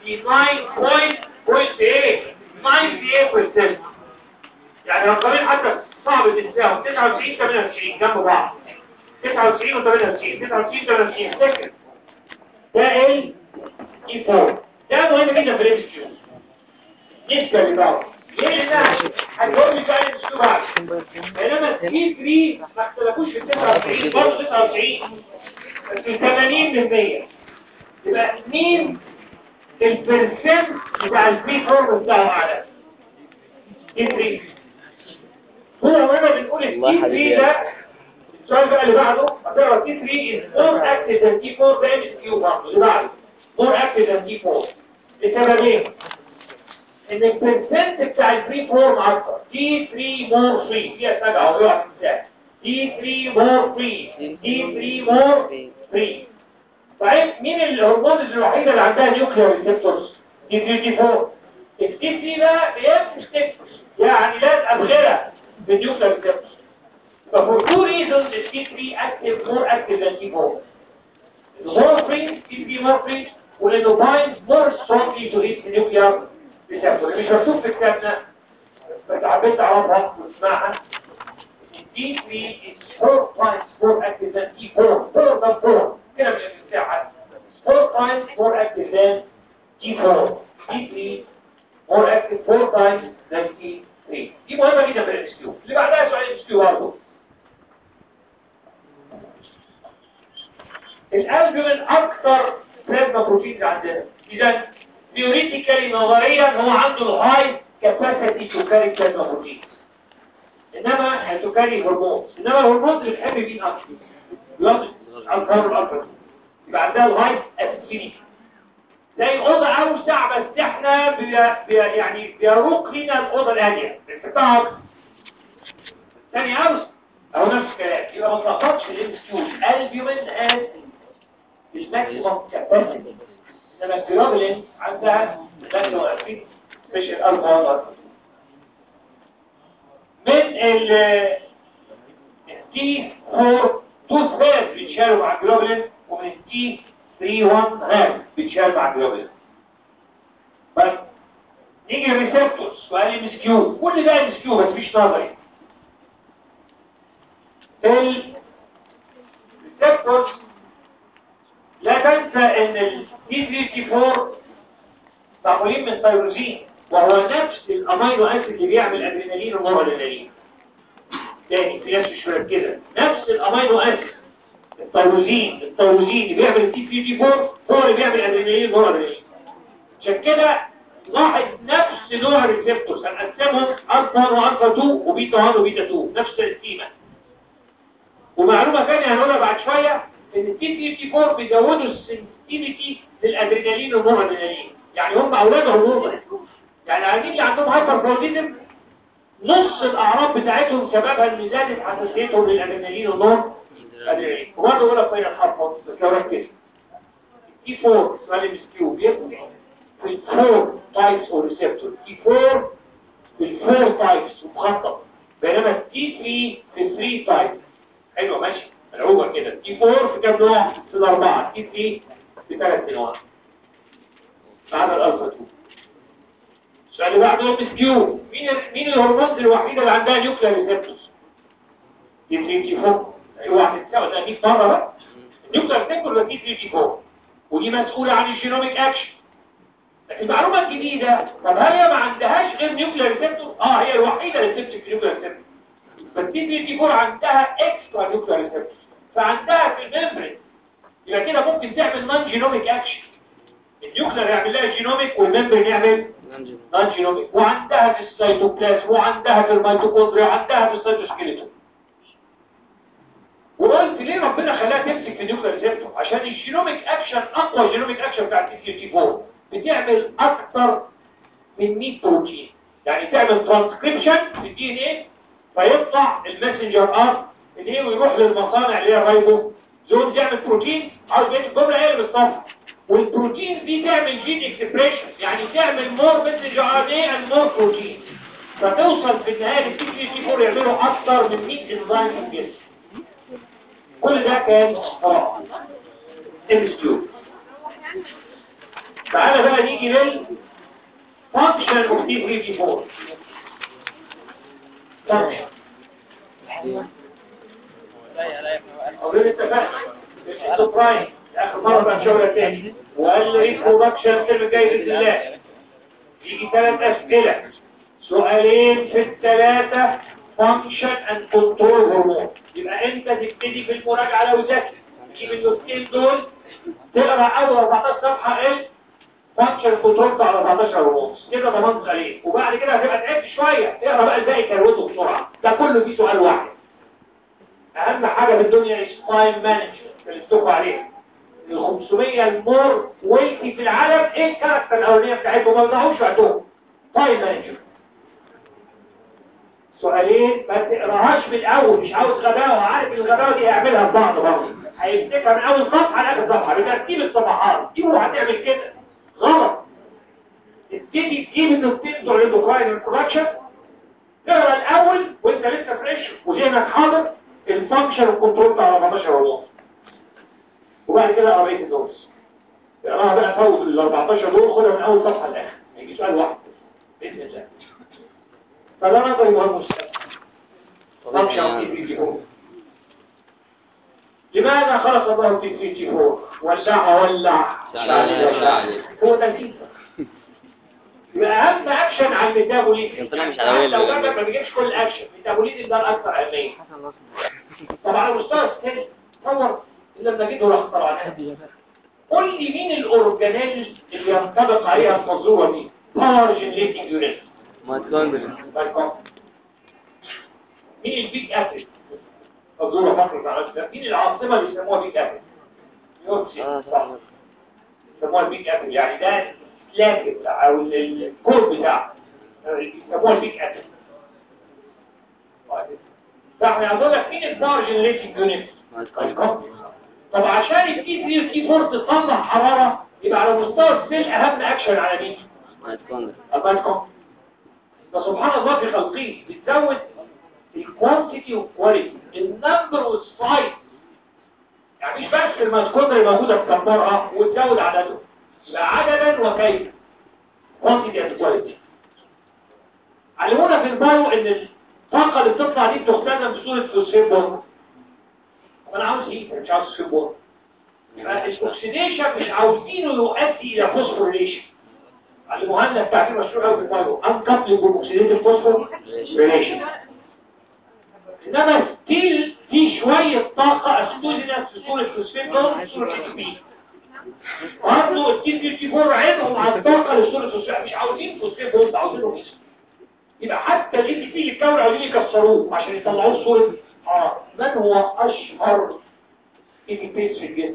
99.8 يعني رقمين حتى صعب تنساهم 99 98 جنب بعض 99 و 98 99 98 افتكر ده ال اي 4 ده مهم جدا في الام كيو نسبة لبعض ليه لانها هتقول لي بقى الام كيو بعد بينما التي 3 ما اختلفوش في 99 برضه 99 بس في 80% يبقى مين البرسنت بتاع البي فورم بتاعه اعلى تي 3 هو هنا بنقول التي 3 ده السؤال بقى اللي بعده هتقرا تي 3 is more active than T4 ده ام كيو برضه اللي بعده more active than T4 لسببين ان البرسنت بتاع الفري فورم اكتر تي 3 مور فري فيها سبعه اهو يقع في المثال تي 3 مور فري تي 3 مور فري طيب مين الهرمونز الوحيده اللي عندها نيوكلير ريسبتورز تي 3 تي 4 التي 3 بقى بيمسك يعني لا ابغره بالنيوكلير ريسبتورز ففور تو ريزونز التي 3 اكتف مور اكتف ذان تي 4 more free تي 3 more free ولانه بايند more strongly to its nuclear receptor مش مكتوب في كتابنا بس حبيت اعرفها واسمعها دي 3 is 4 times more active than T4 4 than 4 كده مش هتستعد 4 times more active than T4 T3 more active 4 times than T3 دي مهمة جدا في الام كيو اللي بعدها سؤال ام كيو برضه الالبومين اكثر بلازما بروتين عندنا اذا ثيوريتيكالي نظريا هو عنده الهاي كاباسيتي تو كاري بلازما بروتين انما هتكاري هرمون انما الهرمون اللي بتحب مين اكتر بلاد الكار الالفا يبقى عندها الهاي افينيتي زي اوضه اوسع بس احنا بي بي يعني بيروق لنا الاوضه الاليه ارتفاع اكتر ثاني اوسع او نفس الكلام يبقى ما تلخبطش الام كيو البيومين از الماكسيمم كاباسيتي انما الجلوبولين عندها ماكسيمم افينيتي مش الالفا والالفا من ال تي 4 2 ثيرد بيتشالوا مع الجلوبولين ومن تي 3 1 هاف بيتشال مع الجلوبولين بس نيجي الريسبتورز سؤال ام اس كيو كل ده ام اس كيو بس مش نظري الريسبتورز لا تنسى ان ال T3T4 معمولين من تيروزين وهو نفس الامينو اسيد اللي بيعمل ادرينالين ونورادرينالين تاني في ناس مش كده نفس الامينو اسيد التيروزين التيروزين اللي بيعمل التي 3 تي 4 هو اللي بيعمل ادرينالين ونورادرينالين عشان كده لاحظ نفس نوع الريسبتورز هنقسمهم الفا 1 والفا 2 وبيتا 1 وبيتا 2 نفس التقسيمه ومعلومه ثانيه هنقولها بعد شويه ان التي 3 تي 4 بيزودوا السنسيتيفيتي للادرينالين والنورادرينالين يعني هم اولاد عموما يعني عايزين اللي عندهم هايبرفلوزيزم نص الاعراض بتاعتهم سببها ان زادت حساسيتهم للادرينالين والنور ادرينالين وبرضه اقول لك طيب الحرف بس لو ركزت تي 4 سؤال ام اس كيو بيفرق في الفور تايبس او ريسبتور تي 4 في الفور تايبس مخطط بينما التي 3 في 3 تايبس حلوه ماشي ملعوبه كده تي 4 في كام نوع في الاربعه تي 3 في ثلاث انواع بعد الالفا 2 السؤال اللي بعده ام اس كيو مين مين الهرمونز الوحيده اللي عندها نيوكلير ريسبتورز دي 3 تي 4 اوعى تتساوي ده 100 مره بقى النيوكلير ريسبتور دي 3 تي 4 ودي مسؤوله عن الجينوميك اكشن المعلومه الجديده طب هل هي ما عندهاش غير نيوكلير ريسبتور اه هي الوحيده اللي بتمسك نيوكلير ريسبتور بس دي 3 تي 4 عندها اكسترا نيوكلير ريسبتور فعندها في الممبرين يبقى كده ممكن تعمل نون جينوميك اكشن النيوكلير يعمل لها جينوميك والممبرين يعمل نون جينوميك وعندها في السيتوبلازم وعندها في الميتوكوندريا وعندها في السيتوسكيلتون وقلت ليه ربنا خلاها تمسك في النيوكلير ريسبتور عشان الجينوميك اكشن اقوى جينوميك اكشن بتاع التي تي 4 بتعمل اكتر من 100 بروتين يعني تعمل ترانسكريبشن في الدي ان ايه فيطلع الماسنجر ار اللي هي ويروح للمصانع اللي هي الرايبو زون تعمل بروتين عاوز بقيه الجمله هي اللي بالصف والبروتين دي تعمل جين اكسبريشن يعني تعمل مور ماسنجر ار ان ايه اند مور بروتين فتوصل في النهايه للتي تي 4 يعملوا اكتر من 100 انزيم في الجسم كل ده كان اه ام اس كيو تعالى بقى نيجي لل function of T3T4 function أولين اتفقنا الاندوكراين آخر مرة بقى شغلة تاني وقال لي ريبرودكشن الترم الجاي بإذن الله يجي ثلاث أسئلة سؤالين في الثلاثة فانكشن اند كنترول هرمون يبقى انت تبتدي في المراجعة لو ذاكر تجيب النقطتين دول تقرا اول 14 صفحة ايه فانكشن كنترول بتاع 14 هرمون كده ضمنت عليه وبعد كده هتبقى تعبت شوية تقرا بقى الباقي كروته بسرعة ده كله فيه سؤال واحد اهم حاجة في الدنيا التايم مانجمنت اللي بتقوا عليها ال 500 المور ويلتي في العالم ايه الكاركتر الاولانيه بتاعتهم ما يضيعوش وقتهم تايم مانجمنت سؤالين ما تقراهاش من الاول مش عاوز غباوه عارف الغباوه دي اعملها في بعض برضه هيفتكر من اول صفحه لاخر صفحه بترتيب الصفحات دي هو هتعمل كده غلط تبتدي تجيب النقطتين بتوع الاندوكراين ريبرودكشن تقرا الاول وانت لسه فريش وذهنك حاضر الفانكشن والكنترول بتاع 14 ونص وبعد كده قريت الدروس اقراها بقى فوق ال 14 دول خدها من اول صفحه لاخر هيجي سؤال واحد باذن الله فده نظري مهم مستقبل فانكشن تي 3 4 لماذا خلق الله تي 3 4 ولع ولع هو تنفيذ يبقى اهم اكشن على الميتابوليزم طلع مش على ويل لو جابك ما بيجيبش كل اكشن الميتابوليزم ده الاكثر اهميه طبعا على المستوى الثاني تصور لما جيت راح طبعا قول لي مين الاورجانيل اللي ينطبق عليها المنظومه دي باور جنريتنج يونت مايتوكوندريا مين البيك اسيد منظومه فقره على ده مين العاصمه اللي بيسموها بيك اسيد نيويورك سيتي اه صح صح بيسموها البيك اسيد يعني ده السلاك بتاع او ال- الكود بتاعه بيسموها البيك اسيد فاحنا هنقول لك مين الباور جنريتنج يونت مايتوكوندريا طب عشان التي 3 والتي 4 تطلع حرارة يبقى على مستوى السيل أهم أكشن على مين؟ مايتوكوندريا أبالكم فسبحان الله في خلقه بتزود الكوانتيتي والكواليتي النمبر والسايز يعني مش بس الميتوكوندريا موجودة في كمبرها وتزود عدده يبقى عددا وكيف كوانتيتي اند كواليتي علمونا في البايو ان الطاقة اللي بتطلع دي بتستخدم بصورة فوسفين بورد انا عاوز ايه مش عاوز فوسفين بورد يبقى الاكسيديشن مش عاوزينه يؤدي الى فوسفوريليشن علموها لنا بتاع مشروع قوي في البايو انكابلنج والاكسيديتيف فوسفوريليشن انما ستيل في شوية طاقة استوزنت في صورة فوسفين بورد في صورة اي بي برضه التي 54 عينهم على الطاقة لصورة فوسفين مش عاوزين فوسفين بورد عاوزينه ميسر يبقى حتى الاي بي اللي الكون عاوزين يكسروه عشان يطلعوه صورة اه من هو اشهر اي بي بيس في الجسم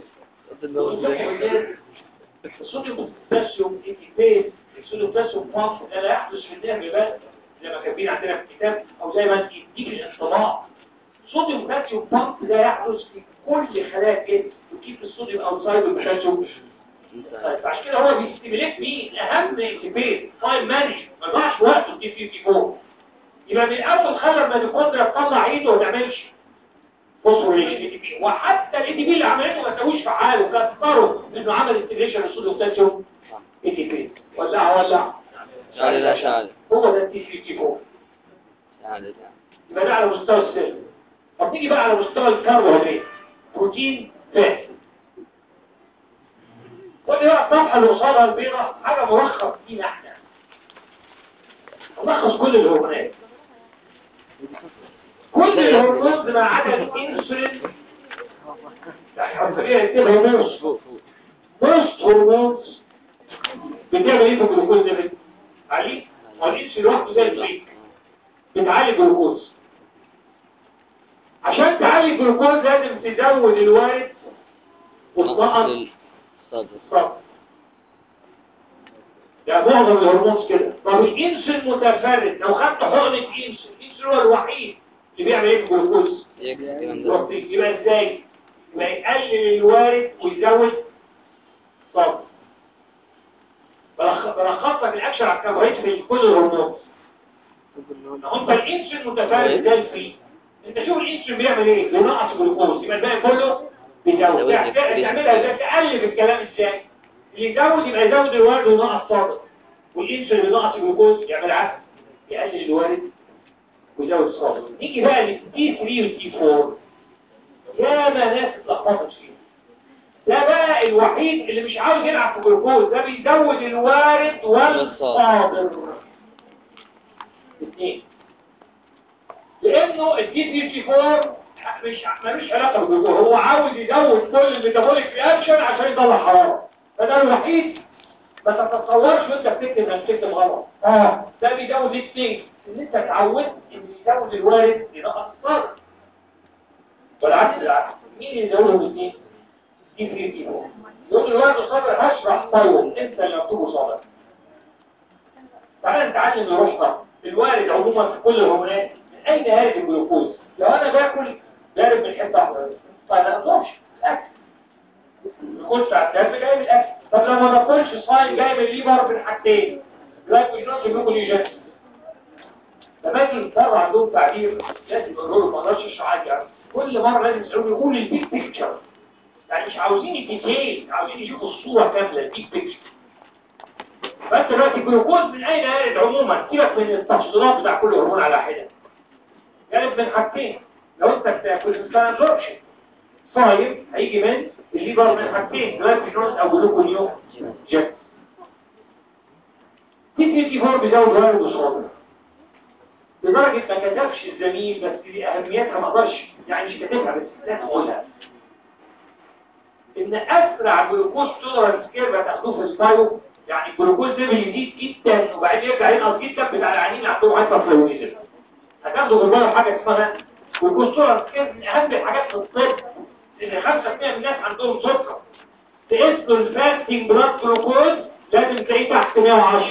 الصوديوم بوتاسيوم اي بي بيس الصوديوم بوتاسيوم بامب ده لا يحدث في الدم بس زي ما كاتبين عندنا في الكتاب او زي ما انت يديك الانطباع صوديوم بوتاسيوم بامب ده يحدث في كل خلايا الجسم وكيف الصوديوم اوتسايد والبوتاسيوم طيب عشان كده هو بيستيميليت مين اهم انتباه تايم مانج ما ضاعش وقته دي في في فور يبقى من الاول خلى الميتوكوندريا تطلع ايده وما تعملش فوسفوريليشن اي تي بي وحتى الاي تي بي اللي عملته ما سووش فعال وكسروا انه عمل استيميليشن للصوديوم بوتاسيوم اي تي بي ولع ولع شهادة لا شهادة هو ده التي في تي فور شهادة يبقى ده على مستوى السيل طب نيجي بقى على مستوى الكربوهيدرات بروتين فات خد بقى الصفحه اللي قصادها البيضاء حاجه ملخص فينا احنا ملخص كل الهرمونات كل الهرمونات ما عدا الانسولين يعني حرفيا اثنين هرمونز فوق فوق موست هرمونز بتعمل ايه في الجلوكوز ده عليه والانسولين لوحده زي البريك بتعالج الجلوكوز عشان تعالج الجلوكوز لازم تزود الوارد وتنقص الصدر الصبر يعني معظم الهرمونز كده طب الانسولين متفرد لو خدت حقنه انسولين الانسولين هو الوحيد اللي بيعمل ايه في الجلوكوز يكفي الكلام ده يوطي. يبقى ازاي يبقى يقلل الوارد ويزود الصبر بلخ- بلخص لك الاكشن على الكربوهيدرات في كل الهرمونات هم الانسولين متفاعل زي الفري انت شوف الانسولين بيعمل ايه بينقص الجلوكوز يبقى الباقي كله بيزود يزود تع- الجلوكوز. تعملها ازاي تقلب الكلام ازاي اللي يزود يبقى يزود الوارد ونقص صادق والانسولين اللي نقص الجلوكوز يعمل عكس يقلل الوارد ويزود الصادق نيجي بقى للتي 3 والتي 4 ياما ناس اتلخبطت فيه ده بقى الوحيد اللي مش عاوز يلعب في الجلوكوز ده بيزود الوارد والصادر اثنين لانه الدي 34 مش ملوش علاقه بالجلوكوز هو عاوز يزود كل الميتابوليك رياكشن عشان يطلع حراره فده الوحيد ما تتصورش وانت بتكتب انك بتكتب غلط اه ده بيزود اثنين ان انت اتعودت ان يزود الوارد ينقص الصادر والعكس العكس مين اللي يزودهم اثنين دي في دي فوق يقول الوارد والصادر هشرح طيب انت اللي مكتوبه صادر تعال نتعلم روحنا الوارد عموما في كل الهرمونات من اين يرد الجلوكوز لو انا باكل بارد من حته واحده فانا اقدرش الاكل الجلوكوز على الدم جاي من الاكل طب لو ما باكلش صايم جاي من الليبر من حاجتين جلايكوجينوز وجلوكوجين لما اجي مره عندهم تعبير لازم يقولوا له ما اقدرش اشرح عادي يعني كل مره لازم يسالوه يقول البيج بيكتشر يعني مش عاوزين الديتيل عاوزين يشوفوا الصوره كامله البيج بيكتشر فانت دلوقتي الجلوكوز من اين يرد عموما سيبك من التفصيلات بتاع كل هرمون على حده يرد من حاجتين لو انت بتاكل انسان ابزوربشن صايم هيجي من الليبر من حاجتين جلايكوجينوز او جلوكونيو جت تي تي 4 بيزود وارد وصادر لدرجة ما كتبش الزميل بس دي أهميتها ما اقدرش يعني مش كاتبها بس لازم أقولها إن أسرع جلوكوز تولرنس كيرف هتاخدوه في السايو يعني الجلوكوز ليفل يزيد جدا وبعدين يرجع ينقص جدا بتاع العيانين اللي عندهم هايبرثايرويدزم هتاخدوا بالبال حاجة اسمها جلوكوز تولرنس كيرف من أهم الحاجات في الطب إن 5% من الناس عندهم سكر تقيسوا الفاستنج بلاد جلوكوز لازم تلاقيه تحت 110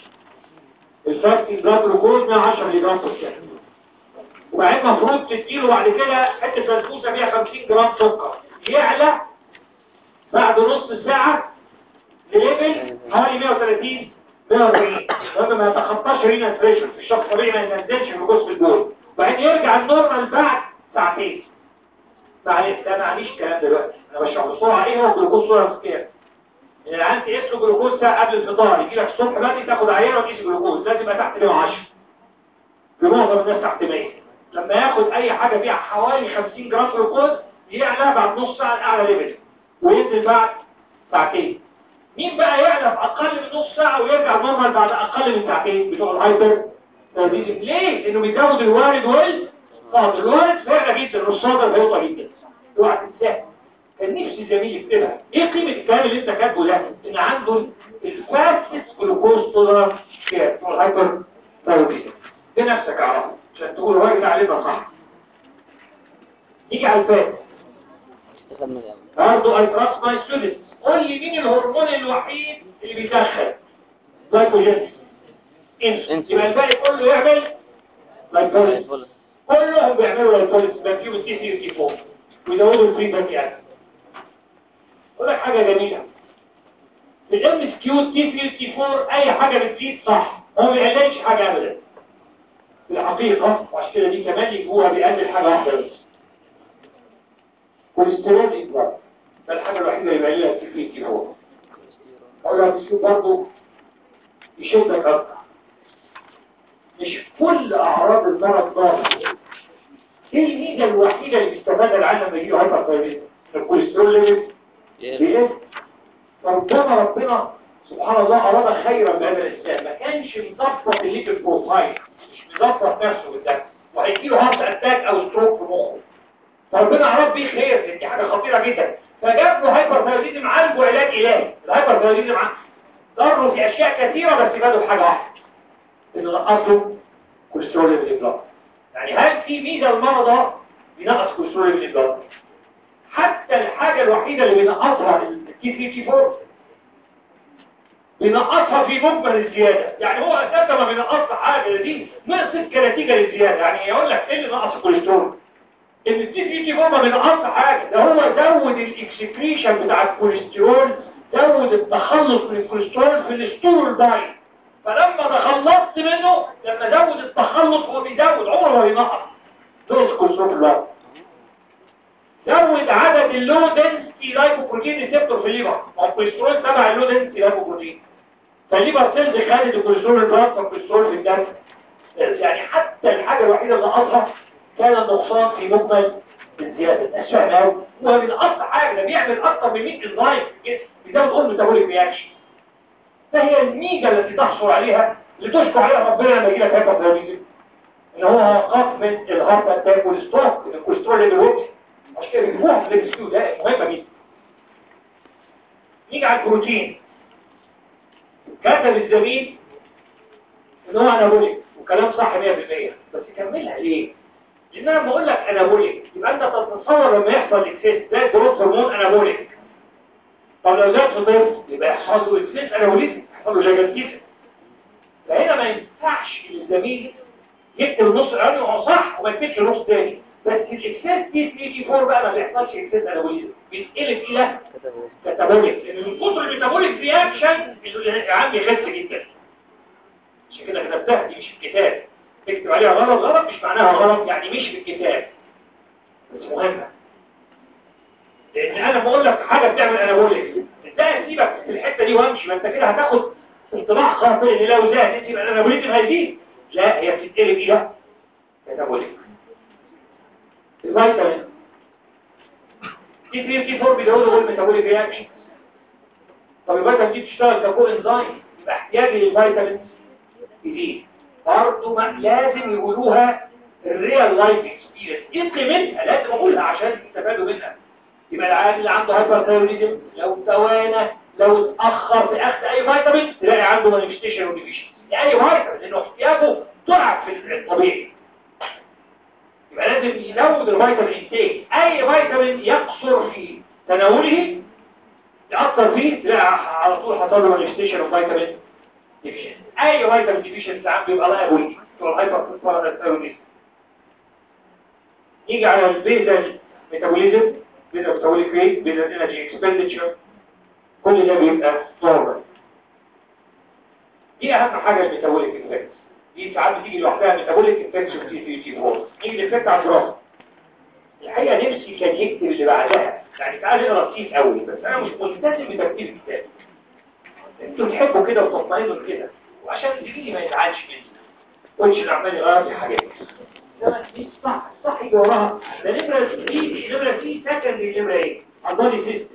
الفاستنج بلاد جلوكوز 110 ملي جرام في الساعة وبعدين المفروض تديله بعد كده حته فلفوسه فيها 50 جرام سكر يعلى بعد نص ساعه لليفل حوالي 130 140 لما ما يتخطاش رينا ثريشن في الشخص طبيعي ما ينزلش الجلوكوز في الدول وبعدين يرجع النورمال بعد ساعتين معلش ده معليش الكلام دلوقتي انا بشرح بسرعه ايه هو الجلوكوز سولار سكير ان العيان تقيس له جلوكوز ساعه قبل الفطار يجي لك الصبح بدري تاخد عينه وتقيس الجلوكوز لازم يبقى تحت 110 في معظم الناس تحت 100 لما ياخد اي حاجه فيها حوالي 50 جرام جلوكوز يعلى بعد نص ساعه لاعلى ليفل وينزل بعد ساعتين مين بقى يعلى في اقل من نص ساعه ويرجع نورمال بعد اقل من ساعتين بتوع الهايبر تركيزم ليه لانه بيزود الوارد والصادر الوارد سريع جدا والصادر بيوطى جدا اوعى تنساه كان نفسي زميلي يكتبها ايه قيمه الكلام اللي انت كاتبه ده ان عنده الفاستس جلوكوز تولرانس كير بتوع الهايبر تركيزم دي نفسك اعرفه عشان تقول الراجل علينا صح يجي على الفات تكمل يا عم برضه ايتراس ماي ستودنت قول لي مين الهرمون الوحيد اللي بيدخل جلايكوجين انسولين يبقى الباقي كله يعمل لايكوليس الفل. كلهم بيعملوا لايكوليس بنجيب التي 3 والتي 4 ويزودوا الفري فاتي اسيد اقول لك حاجه جميله في الام اس كيو تي 3 والتي 4 اي حاجه بتزيد صح هو ما بيقللش حاجه ابدا في الحقيقه وعشان كده دي كمان يجوها بيقلل حاجه واحده بس كوليسترول إجبار ده الحاجة الوحيدة اللي بيعملها في الفيتي هو أقول لك تشوف برضه يشدك أكتر مش كل أعراض المرض ضار إيه الميزة الوحيدة اللي بيستفاد العالم لما يجيله هايبر ثايرويد الكوليسترول ليفل يقل. بيقل فربنا ربنا سبحان الله أراد خيرا بهذا الإنسان ما كانش مظبط الليفل بروفايل مش مظبط نفسه بالدم وهيجيله هارت أتاك أو ستروك في مخه فربنا أراد بيه خير دي حاجة خطيرة جدا فجاب له هايبر ثايرويدزم عنده علاج إلهي الهايبر ثايرويدزم عنده ضره في أشياء كثيرة بس فاده في حاجة واحدة إنه نقص له كوليسترول في البلاد يعني هل في ميزة المرضى بينقص كوليسترول في البلاد حتى الحاجة الوحيدة اللي بينقصها التي 3 تي 4 بينقصها في مجمل الزيادة يعني هو أساسا ما بينقصها حاجة دي نقصت كنتيجة للزيادة يعني يقول لك إيه اللي نقص الكوليسترول ان التي في تي ما بينقص حاجة ده هو زود الاكسكريشن بتاع الكوليسترول زود التخلص من الكوليسترول في الستول الباين فلما تخلصت منه لما زود التخلص هو بيزود عمره ما بينقص دوز الكوليسترول في الوقت زود عدد اللو دنسيتي لايكوبروتين ريسبتور في الليفر ما هو الكوليسترول تبع اللو دنسيتي لايكوبروتين فالليفر سيلز خدت الكوليسترول البلاد فالكوليسترول في الدم يعني حتى الحاجه الوحيده اللي ناقصها كان النقصان في مجمل الزياده الناس فاهمه قوي هو من اقصى حاجه ده بيعمل اكتر من 100 انزيم في الجسم بيزود اون ميتابوليك رياكشن فهي الميجا التي تحصل عليها اللي تشكر عليها ربنا لما يجي لك هايبر ان هو وقف من الهارت اتاك والستروك الكوليسترول ليفل وقف عشان كده بيجيبوها في الريسكيو ده مهمه جدا نيجي على البروتين كتب الزميل ان هو انابوليك وكلام صح 100% بس كملها ليه؟ لان انا بقول لك انابوليك يبقى انت تتصور لما يحصل اكسس ده جروث هرمون انابوليك طب لو زاد في طفل يبقى يحصل له اكسس انابوليك يحصل له جاجنتيزم فهنا ما ينفعش الزميل يكتب النص الاولاني وهو صح وما يكتبش النص الثاني بس الاكسس دي 3 دي 4 بقى ما بيحصلش اكسس انابوليزم بيتقلب الى كاتابوليك لان من كتر الميتابوليك رياكشن العام يخس جدا عشان كده كتبتها دي مش في الكتاب تكتب عليها غلط غلط مش معناها غلط يعني مش في الكتاب بس مهمه لان انا بقول لك حاجه بتعمل انابوليك ازاي اسيبك في الحته دي وامشي ما انت كده هتاخد انطباع خاطئ ان لو زادت يبقى الانابوليزم هيزيد لا هي بتتقلب الى كاتابوليك الفيتامين تي 3 تي 4 بيزودوا الميتابوليك رياكشن طب الفيتامين دي بتشتغل ككو انزيم يبقى احتياجي للفيتامين يزيد برضه ما لازم يقولوها الريال لايف اكسبيرينس ايه قيمتها لازم اقولها عشان تستفادوا منها يبقى العيال اللي عنده هايبرثايروديزم لو توانى لو اتاخر في اخذ اي فيتامين تلاقي عنده مانيفستيشن وديفيشن يعني فيتامين لانه احتياجه ضعف في الطبيعي يبقى لازم يزود الفيتامين انتاج اي فيتامين يقصر في تناوله يأثر فيه تلاقي على طول حصل له مانيفستيشن وفيتامين ديفيشن اي فيتامين ديفيشن ساعات بيبقى لايبل بتوع الهايبر يجي على البيزل ميتابوليزم بيزل ميتابوليك ريت بيزل انرجي اكسبندتشر كل ده بيبقى نورمال دي اهم حاجه الميتابوليك افكت دي ساعات بتيجي لوحدها ميتابوليك افكت في تي تي 4 نيجي الافكت على الدراسه الحقيقه نفسي كان يكتب اللي بعدها يعني تعالى نقرا كتير قوي بس انا مش ملتزم بترتيب الكتاب انتوا تحبوا كده وتطمئنوا كده وعشان تجيلي ما يزعلش مني وش اللي عمال يغير في حاجات ده دي صح صح يجي وراها ده نمره دي نمره سي سكندري نمره ايه البودي سيستم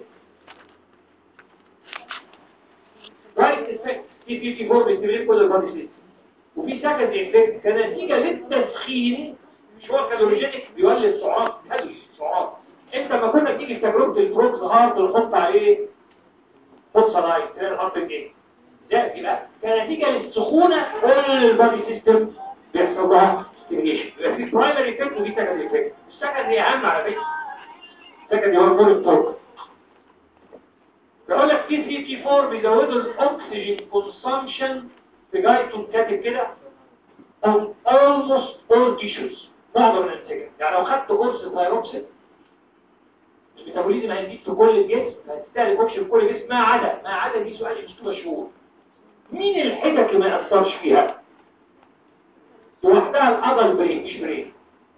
رايت افكت تي تي تي 4 بيستمر كل البودي سيستم وفي سكندري افكت كنتيجه للتسخين مش هو كالوريجينيك بيولد سعرات هدوي سعرات انت لما كنا تيجي في تجربه البروكس هارت نحط عليه قصه لايت تلاقي الهارت ايه ده يبقى كنتيجه للسخونه كل البادي سيستم بيحصل لها ستيميشن يبقى في برايمري افكت وفي سكندري افكت السكندري اهم على فكره السكندري هو كل الطرق بيقول لك تي 3 تي 4 بيزودوا الاكسجين كونسامشن في جايتون كاتب كده on almost all tissues معظم الانسجه يعني لو خدت قرص فيروكسين الميتابوليزم هيزيد في كل الجسم هتستهلك اوكسجين في كل الجسم ما عدا ما عدا دي سؤال مش مشهور مين الحتت اللي ما يأثرش فيها لوحدها الأضل برين مش برين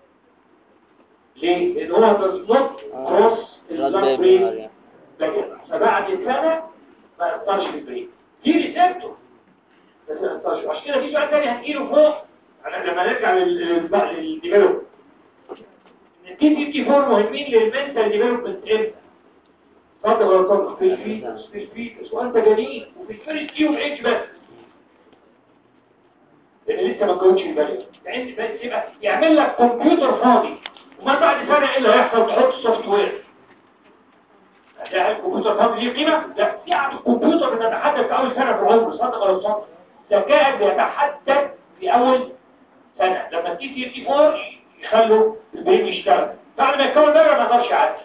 ليه؟ لأن هو does not cross البلاد برين لكن فبعد سنة ما يأثرش في البرين دي ريسبتور بس ما يأثرش وعشان كده في سؤال تاني هتجيله فوق أنا لما نرجع للديفلوب التي تي تي فور مهمين للمنتال ديفلوبمنت امتى؟ فرد غلطات في الفيتس في الفيتس وانت جنين وفي الفيرست تي والاتش بس لان لسه ما كونش البلد يعني بس يبقى يعمل لك كمبيوتر فاضي وما بعد سنه ايه اللي هيحصل تحط سوفت وير ده الكمبيوتر فاضي ليه قيمه؟ لا سعه الكمبيوتر بتتحدد في اول سنه في العمر صدق ولا صدق ذكائك بيتحدد في اول سنه لما تي تي تي 4 يخلوا البرين يشتغل بعد ما يكون دايره ما يقدرش يعدي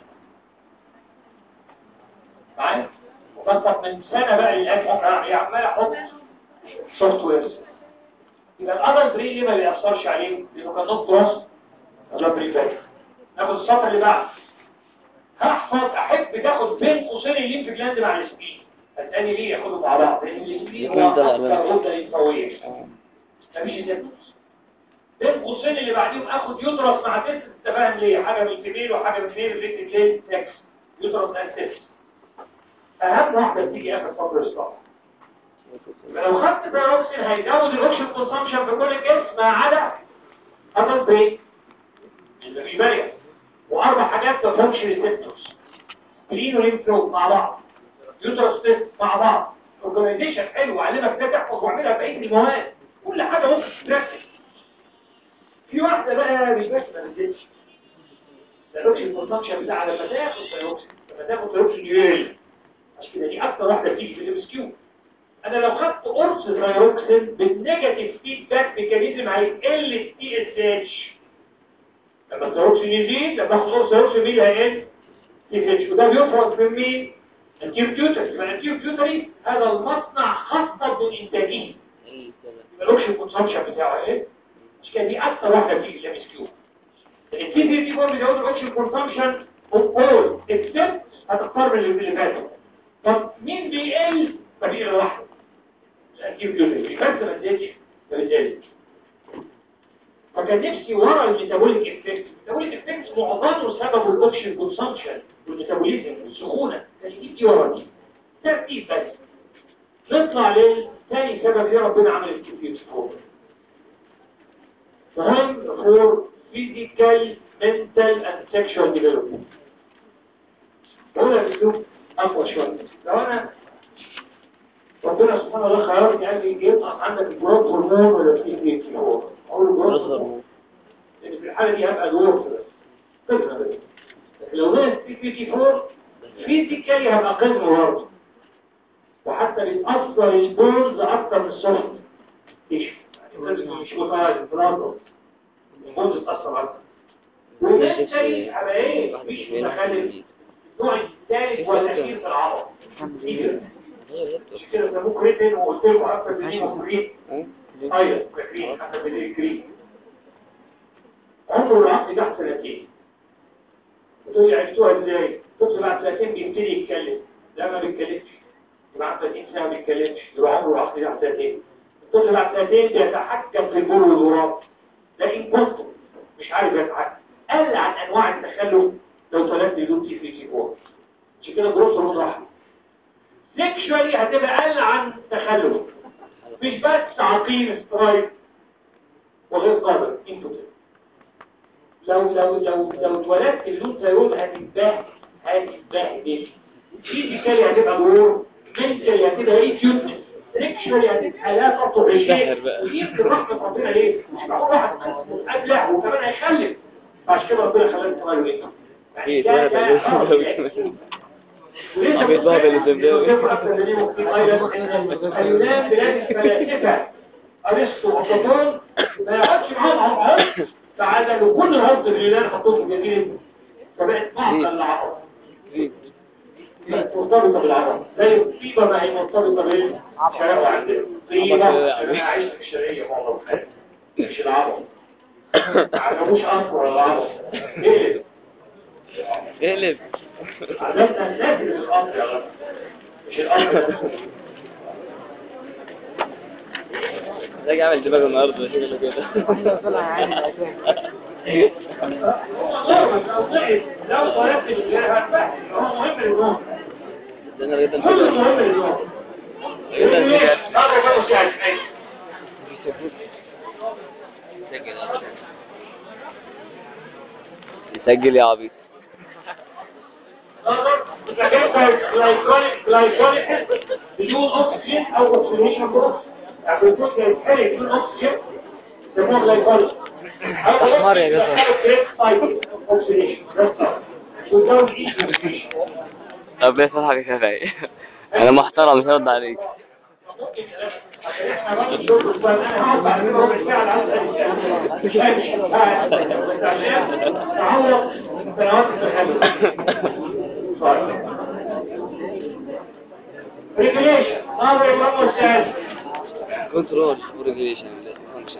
معايا وبسط من سنه بقى للاسف يا عمال احط سوفت وير يبقى الادر برين ليه ما بيأثرش عليه لانه كان نص راس ولا برين باك ناخد السطر اللي بعده هحفظ احب تاخد بين قوسين الليمف جلاند مع السبين هتسالني ليه ياخدوا مع بعض لان السبين هو اكثر غده ليمفاويه مفيش سيبتوس بين قوسين اللي بعديهم اخد يوترس مع تست انت فاهم ليه حاجه من الفيميل وحاجه من الميل ريليتد ليه سكس يوترس اند تست اهم واحده بتيجي اخر فتره الصباح يبقى لو خدت دايروكسين هيزود الاوكسجين كونسامشن في كل الجسم ما عدا ادلت بريك اللي في بالك واربع حاجات ما فيهمش ريسبتورز كلين وليمف نود مع بعض يوترس تيست مع بعض اورجانيزيشن حلو علمك ده تحفظ واعملها بقيه المواد كل حاجه ممكن تركز في واحده بقى مش بس ما نزلتش الاوكسجين كونسامشن بتاع لما تاخد ثايروكسين لما تاخد ثايروكسين يقل عشان كده دي اكتر واحده بتيجي في الام اس كيو انا لو خدت قرص ثايروكسين بالنيجاتيف فيدباك ميكانيزم هيقل التي اس اتش لما الثايروكسين يزيد لما اخد قرص ثايروكسين مين هيقل تي اس اتش وده بيفرض من مين التيوبيوتري فالتيوبيوتري هذا المصنع خاصة بإنتاجه يبقى الاوكسجين كونسامشن بتاعه ايه مش كده دي اكتر واحده بتيجي في الام اس كيو التي دي دي برضه بيزود الاوكسجين كونسامشن اوف اول اكسبت هتختار من اللي فاتوا طب مين بيقل فبيقل لوحده الانتيبيوتيك بس ما اديتش فبالتالي فكان نفسي ورا الميتابوليك افكت الميتابوليك افكت معظمه سببه الاوكسجين كونسامشن والميتابوليزم والسخونه تجديد دي ورا دي ترتيب بس نطلع للثاني سبب يا ربنا عمل الكمبيوتر فور فهم فور physical mental and sexual development هنا الاسلوب اقوى شويه لو انا ربنا سبحانه وتعالى خيارك قال لي ينقص عندك الجروث هرمون ولا في في هو اقول له جروث هرمون لان في الحاله دي هبقى جروث بس قسمه بس لكن لو نقص في في تي 4 فيزيكالي هبقى قسمه برضه وحتى بيتاثر البونز اكتر من السوفت تيشو يعني مش متعادل برافو البونز بتاثر اكتر وبالتالي هبقى ايه مش متخلف النوع الثالث والاخير في العضله مش كده سموه كريتين وقلت لكم اكتر من ايه وكريت ايوه كريت اكتر من ايه كريت عمره العقل ده سنتين بتقول لي عرفتوها ازاي؟ طفل بعد سنتين بيبتدي يتكلم لا ما بيتكلمش بعد 30 سنه ما بيتكلمش يبقى عمره العقل ده سنتين الطفل بعد سنتين بيتحكم في البول والغراب ده انكونتو مش عارف يتحكم قل عن انواع التخلف لو طلبت بدون تي في تي 4 عشان كده جروس راح سيكشوالي هتبقى اقل عن تخلف مش بس عقيم سترايك وغير قادر انتوتيف لو لو لو لو اتولدت اللون ثيرويد هتتبهدل هتتبهدل فيزيكالي هتبقى دور منتالي هتبقى ايه كيوتنس سيكشوالي هتبقى لا تطلب شيء ودي يمكن رحمة ربنا ليه؟ مش معقول واحد ابلع وكمان هيخلف عشان كده ربنا خلاك تغير ايه؟ ايه ده بقى عم يتبهدل الزبداوي. اليونان بلاد الفلاسفة أرسطو وأفلاطون ما يقعدش معاهم عمر فعدلوا كل العرض في اليونان حطوه في جزيرة فبقت معقل العرب مرتبطة بالعرب زي الطيبة ما هي مرتبطة بالشرق عندنا طيبة أنا عايش في الشرقية معظم حياتي مش العرب ما عجبوش أصلا العرب ليه؟ اقلب عجبنا الناس اللي في الأرض يا غد مش الأرض راجع اعمل دماغ النهارده شكله كده لو ضعف لو طلبت الجهة هتبهدل هو مهم للنوم ده انا لقيت كل مهم للنوم هذا كله ساعد سجل يا عبيط glycolysis بدون اكسجين او اوكسجينيشن بروس يعني بيكون يتحرق بدون اكسجين يسموه glycolysis أحمر يا جدع. اوكسجينيشن وزود ايش طب بس حاجه شافعي انا محترم مش هرد عليك ريجليشن هذا يبقى مساعد كنترول وريجليشن فانكشن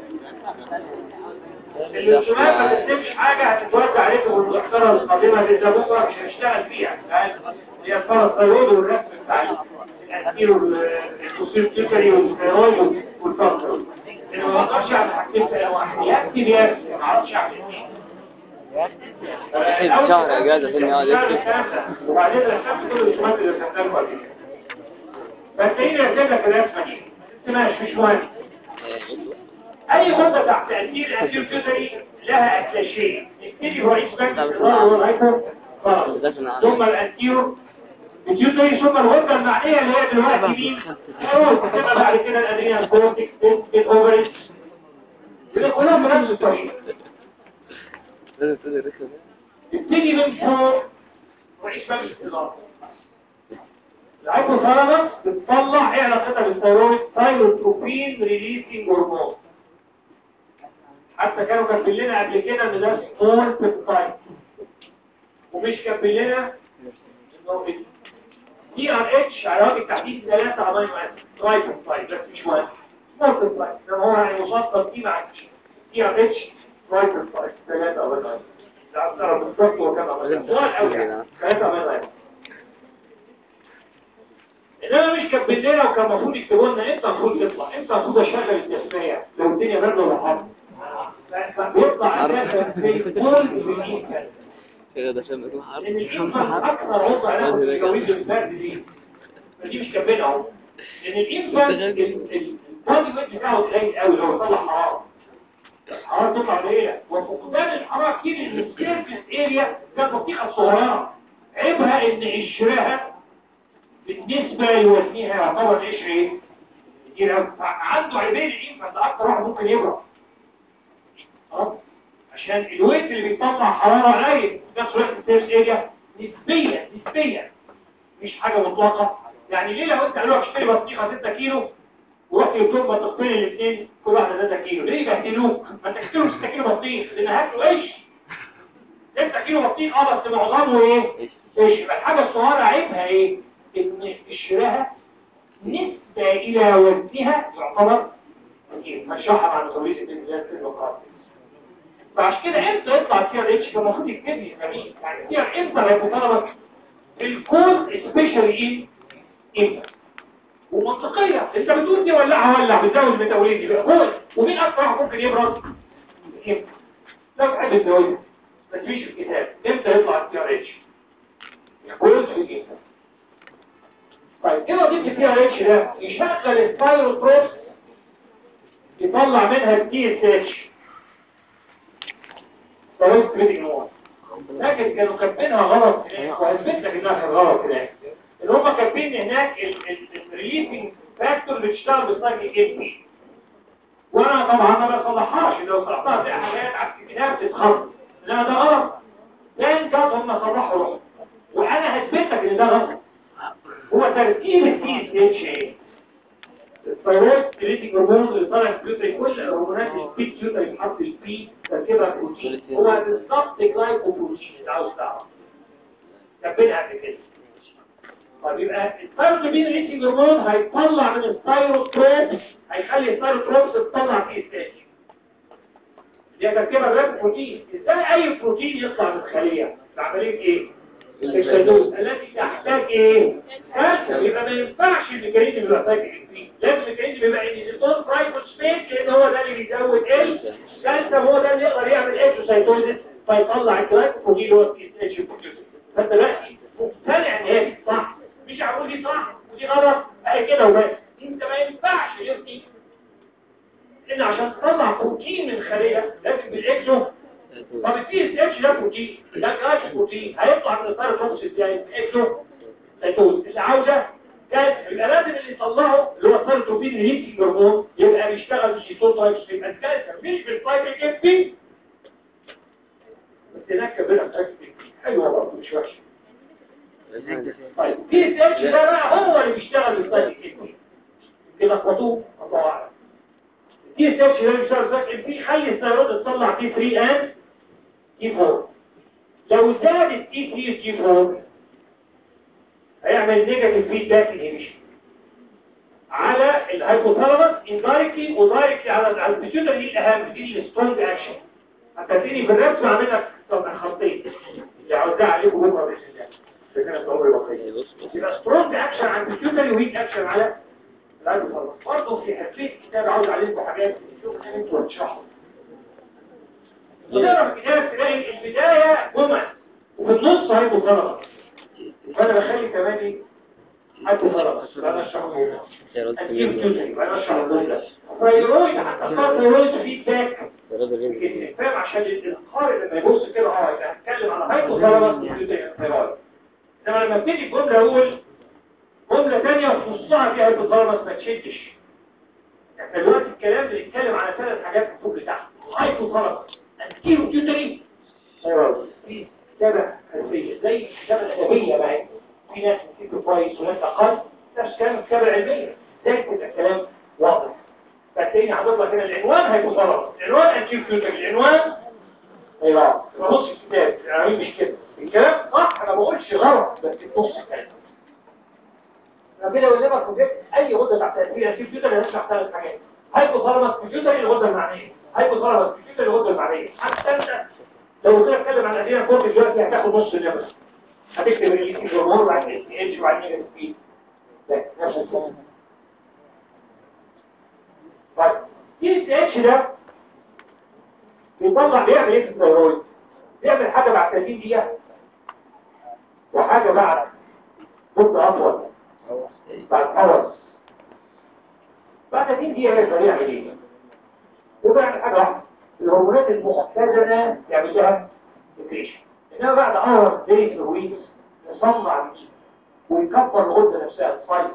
الانسولات ما تكتبش حاجة هتتوزع عليكم بالمذكرة القادمة اللي ده بكرة مش هنشتغل فيها هي الباراثايرويد والرسم بتاع الانتيرو الكوسيل تيكري والستيرويد والفانكر اقدرش اعمل حاجتين في واحد يكتب يكتب ما اعرفش اعمل اثنين يكتب شهر اجازة عشان يقعد يكتب وبعدين رسمت كل الرسومات اللي رسمتها لكم قبل كده فتلاقيني رسم لك الرسمه دي ماشي مش مهم اي غده تحت تاثير الانتير فيوتري لها اكلاشين نبتدي رئيس مجلس الاداره هو الهايبو ثم الانتيرو الفيوتري ثم الغده المعنيه اللي هي دلوقتي مين اول تبقى بعد كده الادرينال كورتكس الاوفريج يبقى كلهم بنفس الطريقه لازم تقول الرسم ده نبتدي من فوق رئيس مجلس الاداره الهايبوثالاموس بتطلع ايه علاقتها بالثيرويد ثايروتروبين ريليسنج هرمون حتى كانوا كاتبين لنا قبل كده ان ده سمول بيبتايد ومش كاتبين لنا انه دي ار اتش على وجه التحديد ثلاثة امينو اسيد ترايبوبتايد بس مش واحد سمول بيبتايد انما هو يعني مصدر دي مع دي ار اتش ترايبوبتايد ثلاثة امينو اسيد ده اكثر بالظبط هو كام امينو اسيد سؤال قوي يعني ثلاثة امينو اسيد انما مش كاتبين لنا وكان المفروض يكتبوا لنا امتى المفروض يطلع امتى المفروض اشغل التسميه لو الدنيا برد ولا حر بيطلع اساسا في كل الانسان كده ده عشان يكون حر لان الانسان اكثر عضو علاقه بالجويد البرد دي فدي مش كاتبينها اهو لان الانسان البادي ويت بتاعه قليل قوي لو يطلع حراره الحراره تطلع قليله وفقدان الحراره كتير ان السيرفيس اريا كانت بطيئه صغيره عيبها ان قشرها بالنسبة لوزنها يعتبر ايش ايه كتير قوي عنده عيبين الانفان ده اكتر واحد ممكن يبرد خلاص عشان الويت اللي بيطلع حرارة قليل في نفس الوقت السيرس اريا نسبيا نسبيا مش حاجة مطلقة يعني ليه لو انت قالوا لك اشتري بطيخة 6 كيلو ورحت جبت لهم بطيختين الاثنين كل واحدة 3 كيلو ليه يبهدلوك؟ ما انت تشتري 6 كيلو بطيخ لان هاكلوا ايش 6 كيلو بطيخ اه بس معظمه ايه؟ ايش يبقى الحاجة الصغيرة عيبها ايه؟ ان قشرها نسبة الى وزنها يعتبر كتير هشرحها مع المسؤولية الانجليزية في الوقات فعشان كده امتى يطلع السي ار اتش كان المفروض يكتب لي جميل يعني السي ار امتى هيتطلب الكود سبيشالي ان امتى ومنطقية انت بتقول دي ولعها ولع بتزود الميتاولين دي بقى كود ومين اكتر واحد ممكن يبرد امتى لا بحب الزواج بس مش في الكتاب امتى يطلع السي ار اتش الكود في الكتاب طيب ايه وظيفه التي ار اتش ده يشغل الثايروتروبس يطلع منها التي اس اتش ثايرويد كريتيك نوع لكن كانوا كاتبينها غلط هناك وهثبت لك انها كانت غلط هناك اللي هم كاتبين هناك الريليسنج فاكتور اللي بتشتغل بالسايكل ام بي وانا طبعا ما بصلحهاش لو صلحتها في حاجات على الكتاب تتخطط انما ده غلط لان كانت هم صلحوا روحهم وانا هثبت لك ان ده غلط هو ترتيب التي اس اتش ايه الثيرويد كريتيك هرمون اللي طالع في البيوتري كل الهرمونات البيت يوتر يتحط البي تركيبها بروتين هو بالظبط جلايكوبروتين اللي عاوز تعرف كملها قبل كده طيب يبقى الثيرويد ريتيك هرمون هيطلع من الثيروتروبس هيخلي الثيروتروبس تطلع تي اس اتش دي تركيبها جلايكوبروتين ازاي اي بروتين يطلع من الخليه بعمليه ايه الكالسيوم التي تحتاج ايه كالسيوم يبقى ما ينفعش الميكانيزم يبقى محتاج ايه لازم الميكانيزم يبقى ان الزيتون برايفوت سبيس لان هو ده اللي بيزود الكالسيوم هو ده اللي يقدر يعمل اكسوسايتوزيس فيطلع الجلايكوجين اللي هو التي اس اتش فانت دلوقتي مقتنع ان هي دي صح مش هقول دي صح ودي غلط اهي كده وبس انت ما ينفعش يفتي لان عشان تطلع بروتين من خليه لازم بالاكسو طب التي اس اتش ده بروتين ده جلاش بروتين هيطلع من الثيروتروبس ازاي اكسو سيتوز اللي عاوزه كان يبقى لازم اللي يطلعه اللي هو الثيروتروبين الهيتنج هرمون يبقى بيشتغل بالشيتون تايبس يبقى الكالسيوم مش بالفايبر اف بي بس هناك كبيره في حلوه برضه مش وحشه طيب التي اس اتش ده بقى هو اللي بيشتغل بالفايبر اف بي كده خطوه الله اعلم التي اس اتش ده بيشتغل بالفايبر اف بي يخلي الثيرويد تطلع تي 3 ان تي 4 لو زاد التي 3 تي 4 هيعمل نيجاتيف فيدباك انهبيشن على الهايبوثالاموس اندايركتلي ودايركتلي على على البيتيوتري دي الاهم دي السترونج اكشن هتبتدي في الرسم اعمل لك خطين اللي عاوزاه عليكم بكره باذن الله لكن عمري بقيه يبقى سترونج اكشن على البيتيوتري ويك اكشن على برضه في حكايه كتاب عاوز عليكم حاجات شوفوا ان انتوا هتشرحوا تقرا في الكتاب تلاقي البدايه جمل وفي النص هيبقوا طلبه وانا بخلي كمان ايه حد طلبه انا اشرح لهم اجيب جزء يبقى انا اشرح لهم ده فيرويد حتى صار فيرويد فيدباك فاهم عشان القارئ لما يبص كده اه يبقى هتكلم على هايبو ثالاموس وفيرويد انما لما ابتدي الجمله اقول جمله ثانيه وفي نصها فيها هايبو ثالاموس ما تشدش احنا دلوقتي الكلام بنتكلم على ثلاث حاجات فوق لتحت هايبو ثالاموس انتيرو جوتري في كتابه خلفيه زي الكتابه الادبيه بقى في ناس بتكتب كويس وناس اقل نفس كلام الكتابه العلميه زي كده الكلام واضح فتلاقيني حاطط لك هنا العنوان هيكون غلط العنوان انتيرو جوتري العنوان ايوه نص الكتاب يعني مش كده الكلام صح انا ما بقولش غلط بس في نص الكلام ربنا يولمك وجبت اي غده تحت تاثير انتيرو جوتري هتشرح ثلاث حاجات هيكون ظلمت كمبيوتر الغده المعنيه هيكون ظلمت كمبيوتر الغده المعنيه حتى انت لو قلت لك اتكلم عن ادينا كورت دلوقتي هتاخد نص النمر هتكتب الاي سي جمهور بعد الاس اتش وبعد نيجاتيف بي لا نفس الكلام طيب الاس اتش ده بيطلع بيعمل ايه في الثيرويد بيعمل حاجه بعد 30 دقيقه وحاجه بعد مده اطول بعد اورز بعد 30 دقيقه يقدر يعمل ايه وبيعمل حاجه واحده الهرمونات المختزنه يعمل لها نيوتريشن انما بعد اور دايز ويكس يصنع جديد ويكبر الغده نفسها السايز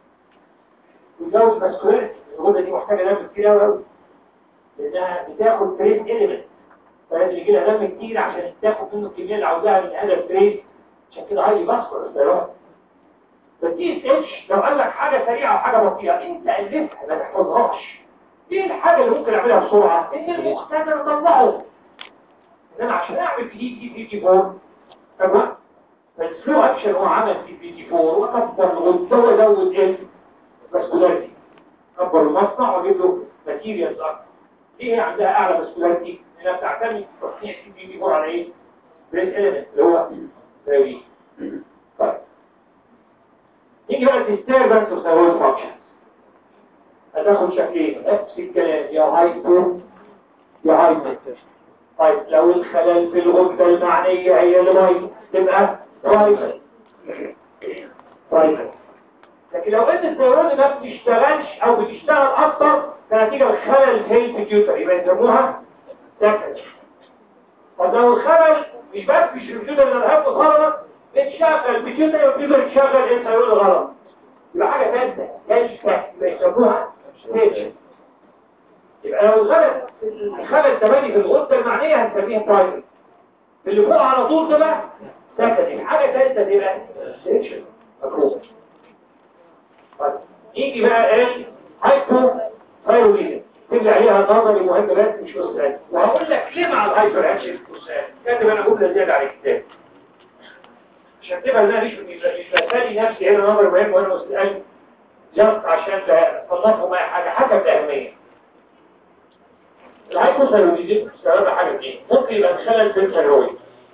ويزود ماسكولاريتي الغده دي محتاجه دم كتير قوي قوي لانها بتاخد تريس اليمنت فلازم يجي لها دم كتير عشان تاخد منه الكميه اللي عاوزاها من هذا التريس عشان كده هاي باسكولار الثيرويد فالتي اس اتش لو قال لك حاجه سريعه وحاجه بطيئه انت الفها ما تحفظهاش ايه الحاجة اللي ممكن اعملها بسرعة ان المختزن اطلعه انما عشان اعمل في دي في دي 4 تمام فالسلو اكشن هو عمل في بي دي 4 وكبر الغدة وزود ايه ماسكولاريتي كبر المصنع وجيب له ماتيريالز اكتر ايه هي عندها اعلى ماسكولاريتي انها بتعتمد تصنيع في بي دي 4 على ايه بريس اليمنت اللي هو زي طيب نيجي بقى تستيربنس وثيرويد فانكشن هتاخد شكلين نفس الكلام يا هايبو يا هايبو طيب لو الخلل في الغدة المعنية هي اللي بايظه تبقى برايفت برايفت لكن لو ان الثيرون ما بتشتغلش او بتشتغل اكتر كنتيجة الخلل في الكمبيوتر يبقى يسموها سكند طب لو الخلل مش بس مش الكمبيوتر اللي الهاب غلط بتشغل الكمبيوتر والكمبيوتر تشغل الثيرون غلط يبقى حاجة ثالثة جلسة يبقى يسموها ستيج يبقى لو الخلل الخلل تبني في الغدة المعنية هنسميها برايفت اللي فوق على طول ده بقى سكندري حاجة ثالثة تبقى ستيج مكروه طيب نيجي بقى ايه هايبو ثايرويدزم تبقى عليها نظري مهم بس مش مستعد وهقول لك ليه مع الهايبر اكشن مستعد كاتب انا جمله زياده على الكتاب عشان تبقى انا مش مش بسالي نفسي هنا نظري مهم وانا مستعد جاست عشان تصنفوا معايا حاجه حسب الاهميه الهايبو ثايرويدزم سببها حاجه اثنين ممكن يبقى خلل في الثايرويد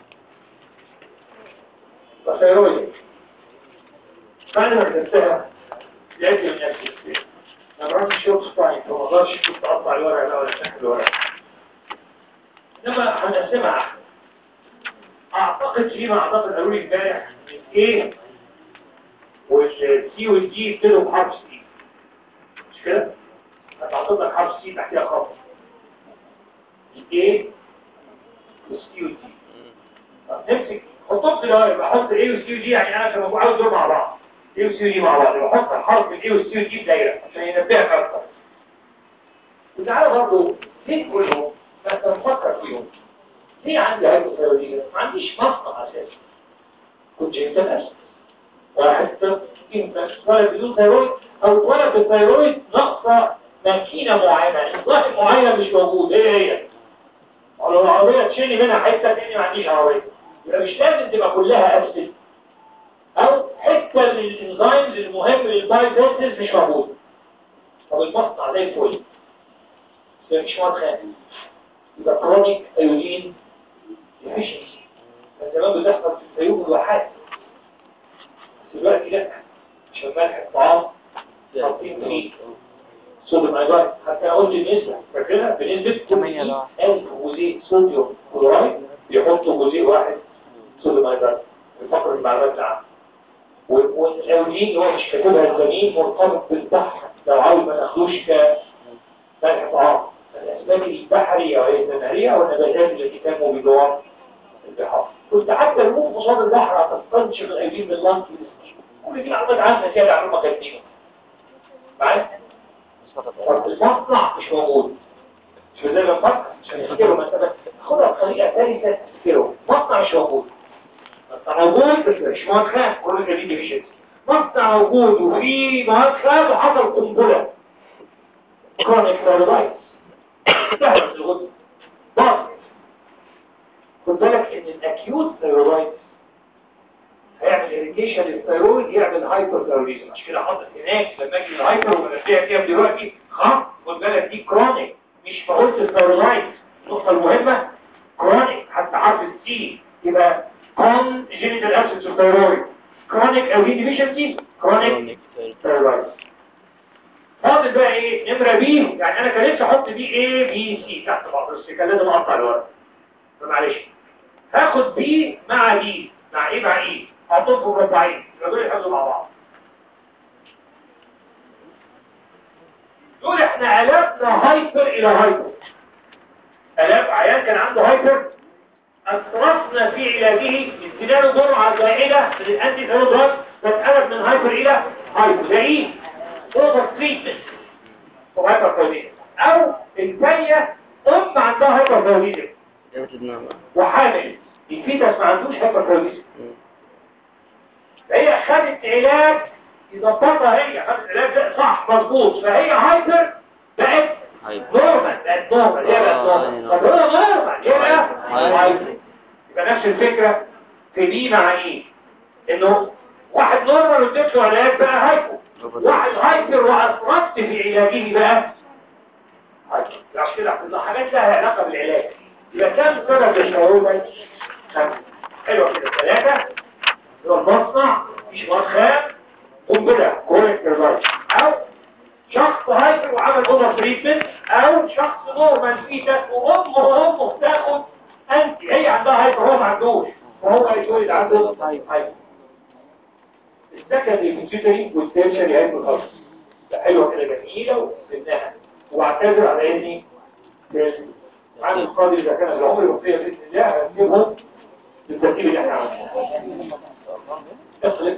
الثايرويد بعد ما تنتهي يأتي من نفسي ما مراتي شوط سباين فما اقدرش كنت اقطع الورق ده ولا شكل الورق انما هنقسمها اعتقد فيما اعتقد قالوا لي امبارح ان ايه والسي والدي ابتدوا بحرف سي مش كده؟ هتعطيت لك حرف سي تحتها خط الايه والسي والدي طب نمسك حطهم في الورق بحط الايه والسي والدي يعني انا كما عاوز دول مع بعض الاي والسي والدي مع بعض بحط الحرف الاي والسي والدي في دايره عشان ينبهك اكتر وتعالى برضه ليه كلهم بس نفكر فيهم ليه عندي هاي الثيرويدية؟ ما عنديش مصنع اساسا كنت جبت الاسد واحد يمكن ولا بدون ثيرويد او ولا بالثيرويد ناقصه ماكينه معينه نظام معين مش موجود ايه هي ولو العربيه تشيلي منها حته لاني ما عنديش عربيه يبقى مش لازم تبقى كلها اسيد او حته من الانزيمز المهم للبايوسينثيز مش موجود طب المصنع زي الفل ده مش مواد خام يبقى كرونيك ايودين ديفيشنسي كان زمان بتحصل في الفيوم الواحات بس دلوقتي لا عشان ملح الطعام حاطين فيه صوديوم ايودايد حتى قلت النسبة فاكرها بنسبة 100000 جزيء صوديوم كلورايد بيحطوا جزيء واحد صوديوم ايودايد في فقر المعلومات العامة والاولين هو مش كاتبها الزميل مرتبط بالبحر لو عاوز ما ناخدوش كملح طعام الاسماك البحرية وهي النهرية والنباتات التي تنمو بجوار البحار كنت حتى الموت قصاد البحر هتستنشق الايدين من اللانك كل دي معلومات عامة كده معلومة كاتبينها معايا؟ طب المصنع مش موجود مش زي ما نفكر عشان نفتكره مثلا خدها بطريقة ثالثة تفتكره مصنع مش موجود مصنع موجود بس مش مواد خام كل الجديد ديفيشنز مصنع موجود وفي مواد خام وحصل قنبلة كرونيك ثيرويدايتس سهلة في الغدة ضغط خد بالك ان الاكيوت ثيرويدايتس هيعمل اريتيشن للثيرويد يعمل هايبر ثيرويدزم عشان كده حاطط هناك لما اجي الهايبر وبنفسيها كام دلوقتي خلاص خد بالك دي كرونيك مش بقولت الثيرويدايتس النقطة المهمة كرونيك حتى حرف السي يبقى كون جينيتال ابسنس اوف ثيرويد كرونيك او ديفيشنسي كرونيك ثيرويد فاضل بقى ايه نمرة بي يعني انا كان نفسي احط دي ايه بي سي تحت بعض بس كان لازم اقطع الورق فمعلش هاخد بي مع دي مع ايه مع ايه هحطهم في مربعين يبقى دول يحفظوا مع بعض دول احنا قلبنا هايبر الى هايبر قلب عيان كان عنده هايبر أصرفنا في علاجه امتداد جرعة زائدة من الأنتي ثيرويد فتقلب من هايبر إلى هايبر زي إيه؟ اوفر تريتمنت وهايبر ثيرويد أو الثانية أم عندها هايبر ثيرويد وحامل الفيتس ما عندوش هايبر ثيرويد فهي خدت علاج يظبطها هي خدت علاج ده صح مظبوط فهي هايبر بقت نورمال بقت نورمال هي بقت نورمال طب هو نورمال يبقى هايبر يبقى نفس الفكرة في دي مع ايه انه واحد نورمال واديت له علاج بقى هايبر واحد هايبر واسرفت في علاجه بقى هايبر عشان كده كلها حاجات لها علاقة بالعلاج يبقى كام سبب للشعور حلوة كده ثلاثة هو المصنع مش مواد خام قنبلة كوريك تربايت او شخص هايبر وعمل اوفر تريتمنت او شخص نورمال فيتس وامه وامه بتاخد انت هي عندها هايبر هو ما عندوش وهو هيتولد عنده هايبر السكندري بيتيوتري والتيرشري هايبر خالص حلوه كده جميله وسبناها واعتذر على اني عن القاضي اذا كان العمر بقيه باذن الله هنجيبهم بالترتيب اللي احنا عاملينه اخلص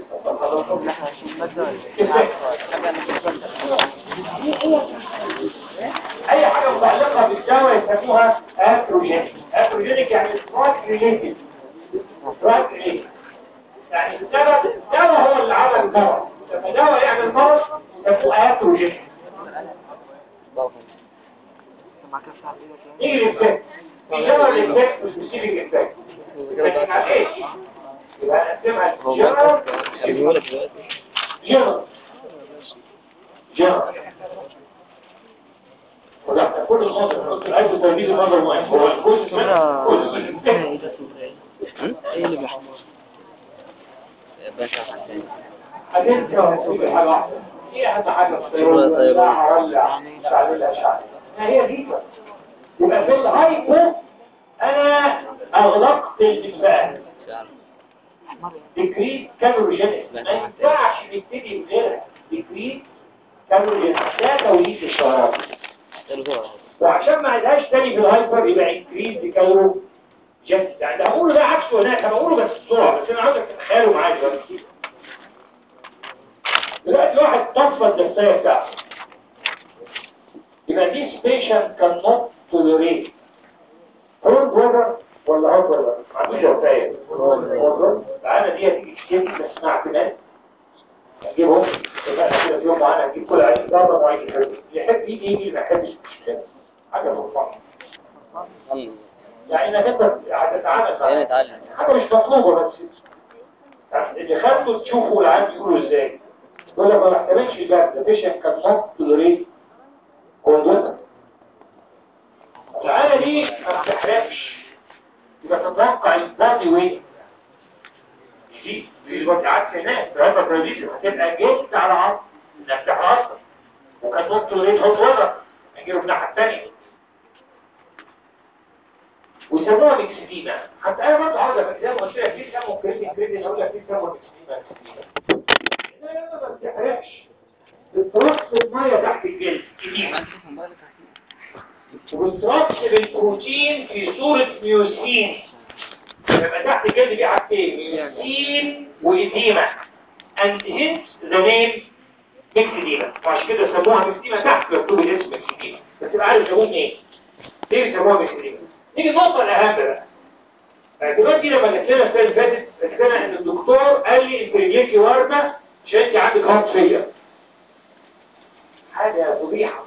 اي حاجة متعلقة بالدواء يسموها اتروجينيك اتروجينيك يعني ستراك ريليتد ستراك ريليتد يعني السبب الدواء هو اللي عمل المرض لما دواء يعمل مرض يسموه اتروجينيك نيجي للفكت في جنرال الفكت وسبيسيفيك الفكت لكن على ايه يبقى نقسمها جنرال جنرال جنرال وده كل النظر قلت العيب التربيز النظر مهم هو الجزء من كل ايه اللي بيحصل باشا هتنسى وهتسيب حاجة واحدة ايه اهم حاجة في الطيران ساعة ولا ساعة ولا ساعة ما هي دي بقى. يبقى في الهايبو انا اغلقت الانفاق ديكريت كالوريجينيك ما ينفعش نبتدي بغيرها ديكريت كالوريجينيك ده توليد السعرات وعشان ما عدهاش تاني في الهايبر يبقى انكريز كالورو جنس يعني ده هقوله ده عكسه هناك انا بقوله بس بسرعه بس انا عاوزك تتخيلوا معايا دلوقتي دلوقتي واحد طفى الدفايه بتاعته يبقى دي سبيشن كان نوت توليريت هون برودر ولا هون برودر ما عندوش دفايه برودر تعالى دي هتيجي تشتري بس مع اعتماد اجيبهم اتفقنا كده في يوم معانا نجيب كل عين ضربه وعين يحب يحب يجي يجي ما يحبش مش كده حاجه مرفوعه يعني انك انت هتتعامل مع نتعلم حاجه مش مطلوبه بس يعني اللي خدته تشوفه العام بيقولوا ازاي يقول لك ما بحتملش البرد ده بيشن كان نوت توليريت كوندوتا العانه دي ما بتحرقش يبقى تتوقع البادي ويت دي في دلوقتي عكس هناك في هذا التراديشن هتبقى جلد على عصر انك تحرصها عشان نوت توليت هوت وذر نجيبه من الناحيه الثانيه ويسموها ميكسديما حتى انا برضه عاوز ابقى زي ما قلت لك في سموا كريدي كريدي اقول لك في سموا ميكسديما ميكسديما لا ما بتحرقش بترص الميه تحت الجلد كديما وبترص بالبروتين في صورة ميوسين يبقى تحت الجلد دي حاجتين ميوسين وإديمة and hence the name ميكسديما وعشان كده سموها ميكسديما تحت مكتوب الاسم ميكسديما بس تبقى عارف سموه ايه ليه بيسموها ميكسديما نيجي النقطة الأهم بقى دلوقتي لما جت لنا السنة اللي فاتت جت لنا ان الدكتور قال لي انت رجليكي واردة عشان انت عندك هارت فيلر حاجة فضيحة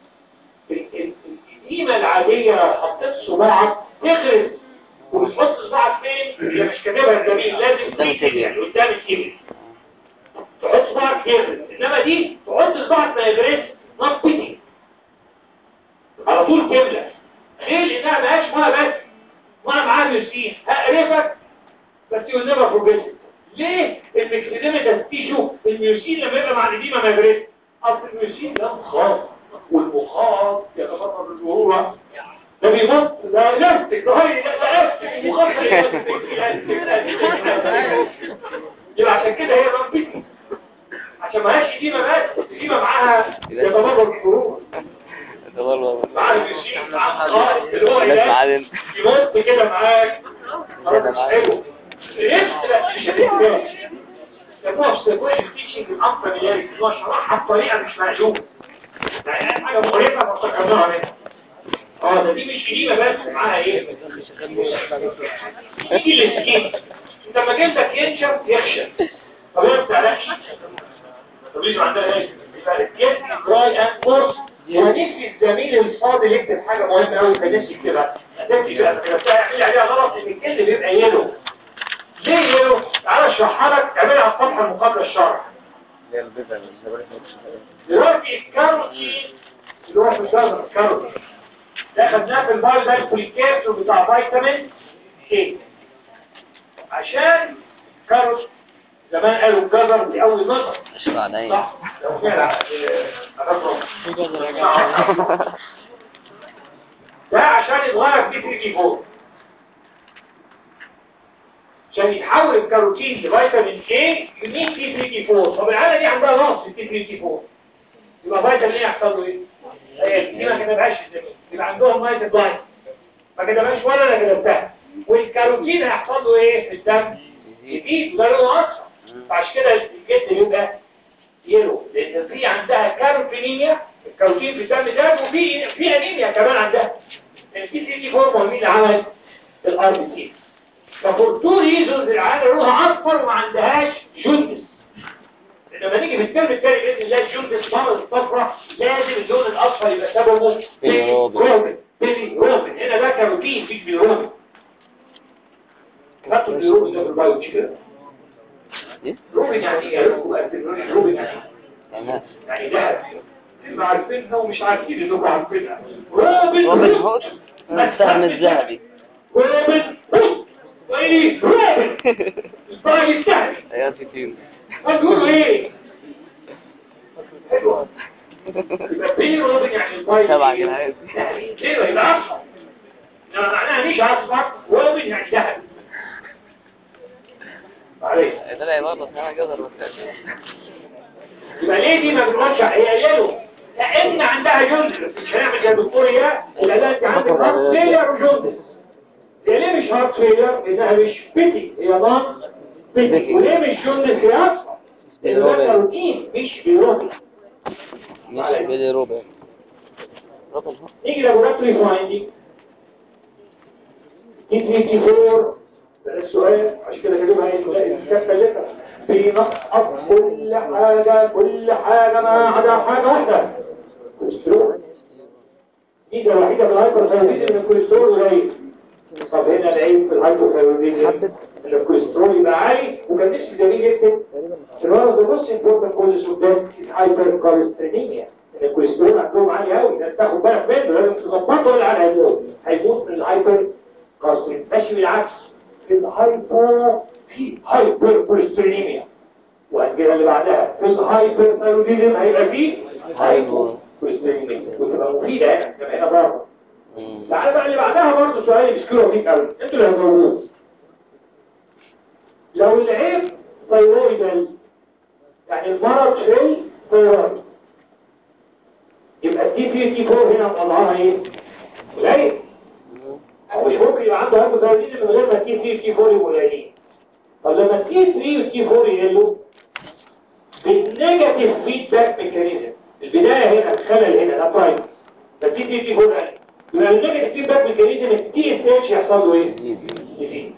القيمة العادية لو حطيت صباعك تغرز وبتحط صباعك فين هي مش كاتبها الزميل لازم قدام تيجي الكبد. يعني قدام الكبد تحط صباعك يغرز انما دي تحط صباعك ما يغرز نطتي على طول كبلة ليه لانها ماهاش ميه بس ميه معاها ميوسين هقرفك بس يو نيفر فورجيت ليه المكسديمة تستيشو الميوسين لما يبقى مع الإديمة ما يغرز اصل الميوسين ده مخاط والمخاط يتفرغ بالظهورة ده بيمط ده لاستيك ده هاي ده لاستيك المخاط ده لاستيك يبقى عشان كده هي رمبتي عشان ما هاش إديمة بس إديمة معاها يتفرغ بالظهورة معاها الميوسين معاها الخاط اللي هو بس إيه معادن يمط كده معاك خلاص حلو لسه مش هتفرق يبقى استخدام التيشنج الأفضل اللي هو شرحها بطريقة مش مألوفة يعني حاجة مقرفة فافتكرناها منها اه ده دي مش قديمة بس معاها ايه يجي السكين انت لما جلدك ينشف يخشن طب هي ما بتعرفش طب يجي عندها ايه يبقى الجلد دراي اند كورس ونفسي الزميل الفاضل يكتب حاجة مهمة قوي كان نفسي يكتبها هتمشي كده كتبتها يعمل عليها غلط ان الجلد بيبقى يلو ليه يلو؟ تعالى اشرحها لك اعملها على الصفحة المقابلة الشرح دلوقتي الكاروتين اللي هو في الجزر الكاروتين ده خدناه في البايو ده الكوليكابسول بتاع فيتامين ايه عشان كاروت زمان قالوا الجزر دي اول نظر اشرع عيني صح لو فعلا ده عشان يتغير في 3 فور عشان يتحول الكاروتين لفيتامين A يمين تي 3 4 طب العاده دي عندها نقص في تي 3 4 يبقى فيتامين A يحصل له ايه؟ هي دي ما كتبهاش الزميل يبقى عندهم ميه بلاين ما كتبهاش ولا انا كتبتها والكاروتين هيحصل له ايه في الدم؟ يزيد وده لونه اصفر فعشان كده الجلد بيبقى يلو لان في عندها كاروتينيميا الكاروتين في الدم ده وفي في انيميا كمان عندها لان في سي دي 4 مهمين لعمل الار بي سي ففور تو ريزونز العيال لونها اصفر وما عندهاش جندس لما نيجي في الترم الثاني باذن الله الجندس مرض الصفرة لازم اللون الاصفر يبقى سببه بيلي روبن. روبن بيلي روبن هنا ده كاروتين مش بيلي روبن خدتوا بيلي روبن ده في البايو مش كده ايه؟ روبن يعني ايه روبن يعني ايه تمام يعني ده انتوا عارفينها ومش عارفين انكم عارفينها روبن روبن هود السهم الذهبي روبن هود وايه روبن الطاقة السهل ايات كتير هتقولوا ايه حلوة يبقى في روبن يعني الطاقة سبع جنيهات يعني كده يبقى اصفر انما معناها مش اصفر روبن يعني ذهب معلش ده لا برضه اسمها جزر بس يبقى ليه دي ما بنقولش هي يلو لان عندها جندس مش هنعمل يا دكتور يا ولا انت عندك هارت فيلر وجندس هي ليه مش هارت فيلر لانها مش بيتي هي نون بيتي وليه مش جندس هي اصفر لان ده كاروتين مش بيروبي مش بيلي روبن روبن هود نيجي لابوراتوري فايندينج دي 34 ده السؤال عشان كده كاتبها هي الكتابه اللي بينقص كل حاجه كل حاجه ما عدا حاجه واحده كوليسترول دي ده الوحيده في الهايبرثايرويدزم ان الكوليسترول قليل طب هنا العيب في الهايبرثايرويدزم ان الكوليسترول يبقى عالي وكان نفسي جميل يكتب في one of the most important causes of death is hypercholesterolemia ان الكوليسترول عندهم عالي قوي ده تاخد بالك منه لازم تظبطه ولا على هيموت هيموت من الهايبر كوليسترول ماشي بالعكس في الهايبو في هايبر كوليستروليميا والجهه اللي بعدها في الهايبر ثايرويدزم هيبقى فيه هايبو كوليسترول وتبقى مفيدة هنا تبقى هنا برضه مم. تعالى بقى اللي بعدها برضه سؤال بيسكروا فيك قوي انتوا اللي هتجاوبوه لو العيب ثيرويدال يعني المرض في الثيرويد يبقى التي 3 تي 4 هنا مطلعها ايه؟ قليل هو مش ممكن يبقى عنده هايبوثايرويدزم من غير ما التي 3 تي 4 يبقوا قليلين طب لما التي 3 والتي 4 يقلوا بالنيجاتيف فيدباك ميكانيزم البدايه هنا الخلل هنا ده برايم فالتي 3 تي 4 قليل يبقى النيجاتيف فيدباك ميكانيزم التي اس اتش يحصل له ايه؟ يزيد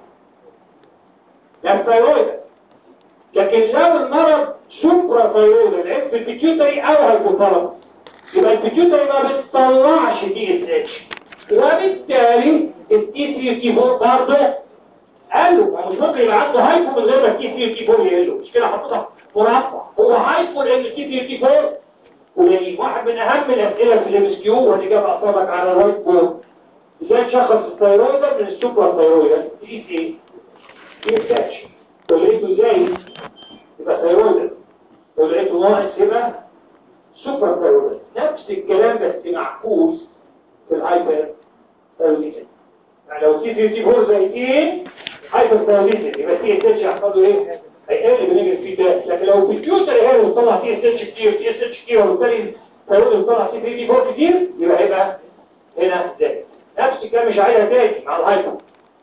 ده الثيرويد لكن لو المرض سوبرا ثيرويد العيب في البيتيوتري او هايبوثالاموس يبقى البيتيوتري ما بتطلعش تي اس اتش وبالتالي التي 3 تي 4 برضه قالوا ما مش ممكن يبقى عنده هايبو من غير ما التي 3 تي 4 يقلوا مش كده حطيتها مربع هو هايبو لان التي 3 تي 4 قليل واحد من اهم الاسئله في الام اس كيو والاجابه اصابك على الوايت بورد ازاي تشخص الثيرويد من السوبرا ثيرويد تي سي ايه يفتش ولقيته ازاي يبقى ثيرويد ولقيته ناقص يبقى سوبر ثيرويد نفس الكلام بس معكوس في الهايبر ثيرويدزم يعني لو تي 3 تي 4 زايدين هايبر ثيرويدزم يبقى تي اس اتش هيحصل له ايه؟ هيقل بنيجي في ده لكن لو الكمبيوتر هي اللي بتطلع تي اس اتش كتير تي اس اتش كتير وبالتالي الثيرويد بتطلع تي 3 تي 4 كتير يبقى هيبقى هنا زائد نفس الكلام مش عايزها تاني مع الهايبر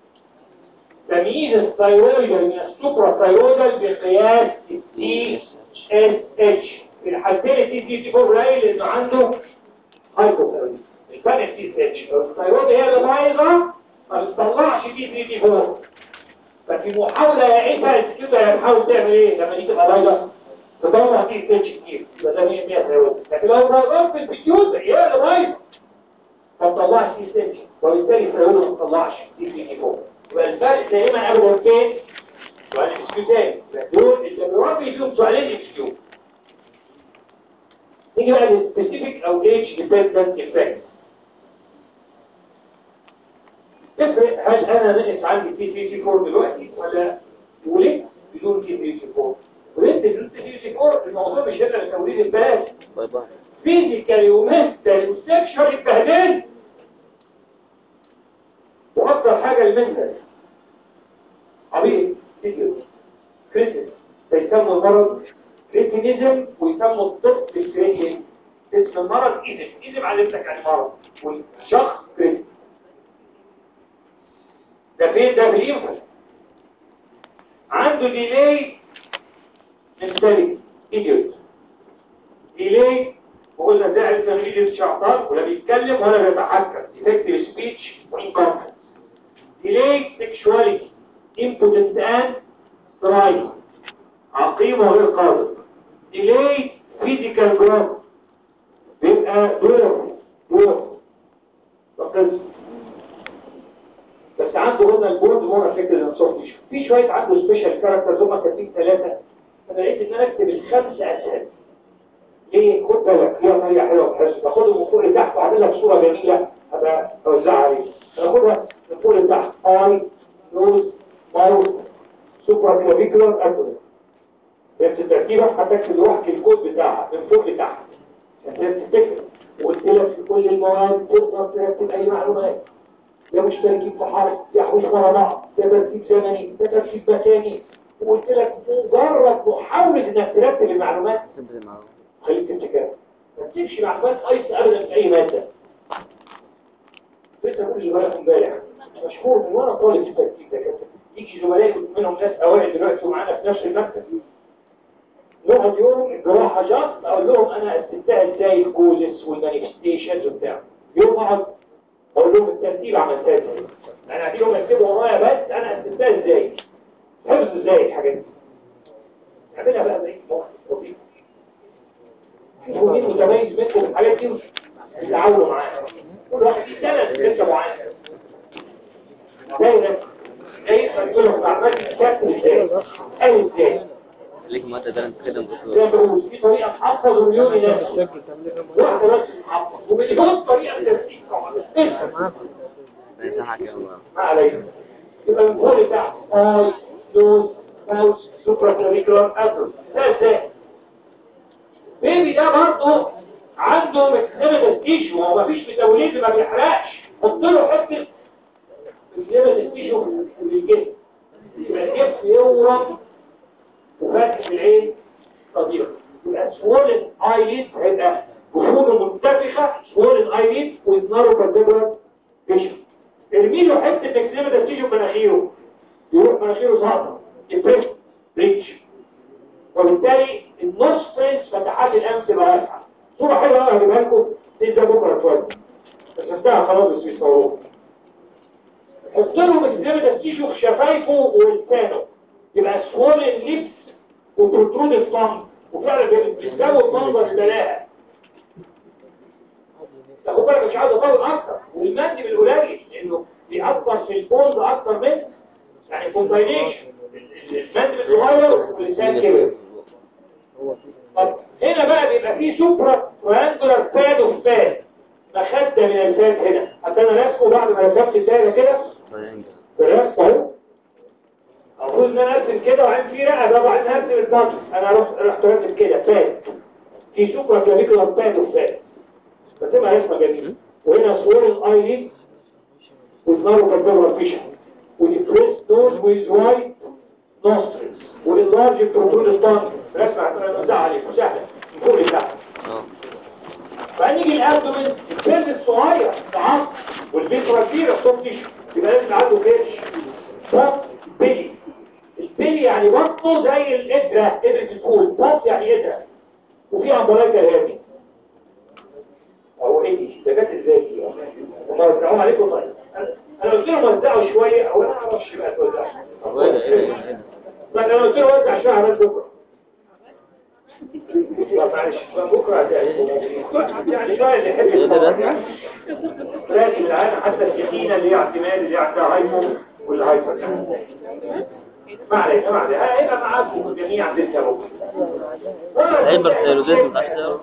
تمييز الثيرويد من السوبرا ثيرويدال بقياس التي اس اتش في الحالتين التي تي تي 4 قليل لانه عنده هايبوثيرويد الفرق التي اس اتش الثيرويد هي اللي بايظه ما بتطلعش تي تي تي 4 ففي محاوله يا عيسى الكمبيوتر هتحاول تعمل ايه لما دي تبقى بايظه تطلع تي اس اتش كتير يبقى ده 100 100 ثيرويد لكن لو بايظه في الكمبيوتر هي اللي بايظه ما تطلعش تي اس اتش وبالتالي الثيرويد ما تطلعش تي تي تي 4 يبقى الفرق دائما ابدا فين سؤال اكسكيو تاني دول اللي بيربي فيهم سؤالين اكسكيو نيجي بقى للسبيسيفيك او ايج ديبندنت افكت تفرق هل انا ناقص عندي تي تي تي 4 دلوقتي ولا ولدت بدون تي تي تي 4 ولدت بدون تي تي تي 4 الموضوع مش هنا لتوليد الباس باي باي فيزيكالي ومنتال وسكشوال اتبهدلت وافضل حاجه المنتال عبيط فيديو كريتين فيسموا المرض كريتينيزم ويسموا الطب بالكريتين اسم المرض ايزم ايزم علمتك يعني مرض والشخص كريتين ده فين ده في الانفل عنده ديلي منتالي ايديوت ديلي وقلنا ده عرفنا مين اللي شعطان ولا بيتكلم ولا بيتحكم effective speech وانكونفدنس delayed sexuality impotent and sterile عقيم وغير قادر delayed physical growth بيبقى دور دور ركز بس عنده هنا البورد مورا فكرة الانصاف في شوية عنده سبيشال كاركترز هما كاتبين ثلاثة انا لقيت ان انا اكتب الخمسة اسهل ليه خد بالك هي طريقة حلوة بحس باخدهم من فوق لتحت وعامل لك صورة جميلة هبقى اوزعها عليك هاخدها من فوق لتحت اي نوز ماوس سوبرا كلافيكولار ابدومين نفس التركيبة هتكتب لوحدك الكود بتاعها من فوق لتحت عشان تفتكر وقلت لك في كل المواد تقدر ترتب اي معلومات يا مش تركيب بحرف يا حوش ورا بعض يا ترتيب زمني يا ترتيب مكاني وقلت لك مجرد محاولة انك ترتب المعلومات تبدأ معاهم خليك تفتكرها ما تسيبش معلومات ايس ابدا في اي ماده لسه كل زملائكم امبارح مشهور من وانا طالب في الترتيب ده كده يجي زملائي كنت منهم ناس اوائل دلوقتي ومعانا في نفس المكتب نقعد يوم الجراحه جاست اقول لهم انا استبدأ ازاي الكوزس والمانيفستيشنز وبتاع يوم اقعد اقول لهم الترتيب عملتها ازاي انا هديهم يكتبوا ورايا بس انا استبدأ ازاي حفظ ازاي الحاجات دي اعملها بقى زي مخ لطيف شوفوا مين متميز منكم في الحاجات دي وتعاونوا معاه كل واحد فيه سنة سكة معينة دايما دايما يقول لهم عملت كابتن ازاي قال ازاي ليك مادة ده انت كده زي مبسوط ما بقول في طريقة تحفظ مليون ناس واحدة بس تحفظ ومليون طريقة ترتيب طبعا اسم بنسحك يا ماما ما عليك يبقى من فوق لتحت اي نوز ماوس سوبرا كلافيكولار ابل ده ازاي بيبي ده برضه عنده عنده مكسبة تيشو هو مفيش ميتابوليزم ما بيحرقش حط له حته مكسبة تيشو في الجسم يبقى الجسم يورم وفتح العين صديق يبقى سوولن ايليد هيبقى جفونه منتفخه سوولن ايليد ويزنره كالدبر فيشن ارمي له حته مكسبة تيشو في مناخيره يروح مناخيره صعبه يبريس ريتش وبالتالي النص فرنس فتحات الانف تبقى واسعه صوره حلوه قوي هجيبها لكم دي ده بكره شويه بس انتهى خلاص بس بيصوروه حط له مكسبة التيشو في شفايفه ولسانه يبقى سوولن ليبس وبروترود الصمت وفعلا بيزود منظر البلاء تاخد بالك مش عايز اطول اكتر والمد بالقليل لانه بيأثر في البوند اكتر من يعني كومباينيشن المد بالصغير واللسان كبر طب هنا بقى بيبقى فيه سوبرا تريانجولار باد اوف باد مخده من الفات هنا حتى انا راسمه بعد ما رسمت الدايره كده بالرسم اهو المفروض ان انا ارسم كده وعين في رقبه وبعدين هرسم البطن انا رحت رحت راسم كده فات في سوبرا كلافيكولار باد اوف باد رسمها رسمه جميله وهنا صور الايليد والنارو كالدورا فيشن والبريس نوز ويز وايت نوستريلز واللارج بروتون الطن رسمه اعتبرها نوزع عليك سهله من فوق لتحت فنيجي الابدومين الفرد الصغير العصب والفيترا كبيره الصوت تيشو يبقى لازم عنده كيرش صوت بيلي البيلي يعني بطنه زي القدره قدره الفول بط يعني قدره وفي امبرايكا هادي هو ايه دي ده جت ازاي دي هم وزعوهم عليكم طيب انا قلت لهم وزعوا شويه او انا ما اعرفش بقى توزعوا طيب انا قلت له وزع شويه على بكره لا معلش بكره يعني شويه اللي يحب يتفرج. لكن الان حتى السكينه اللي هي اعتماد اللي هي عندها هايبو واللي هايبر ما عليك ما عليك هيبقى معاكم جميعا لسه بكره هيبقى الثيرويدزم تحت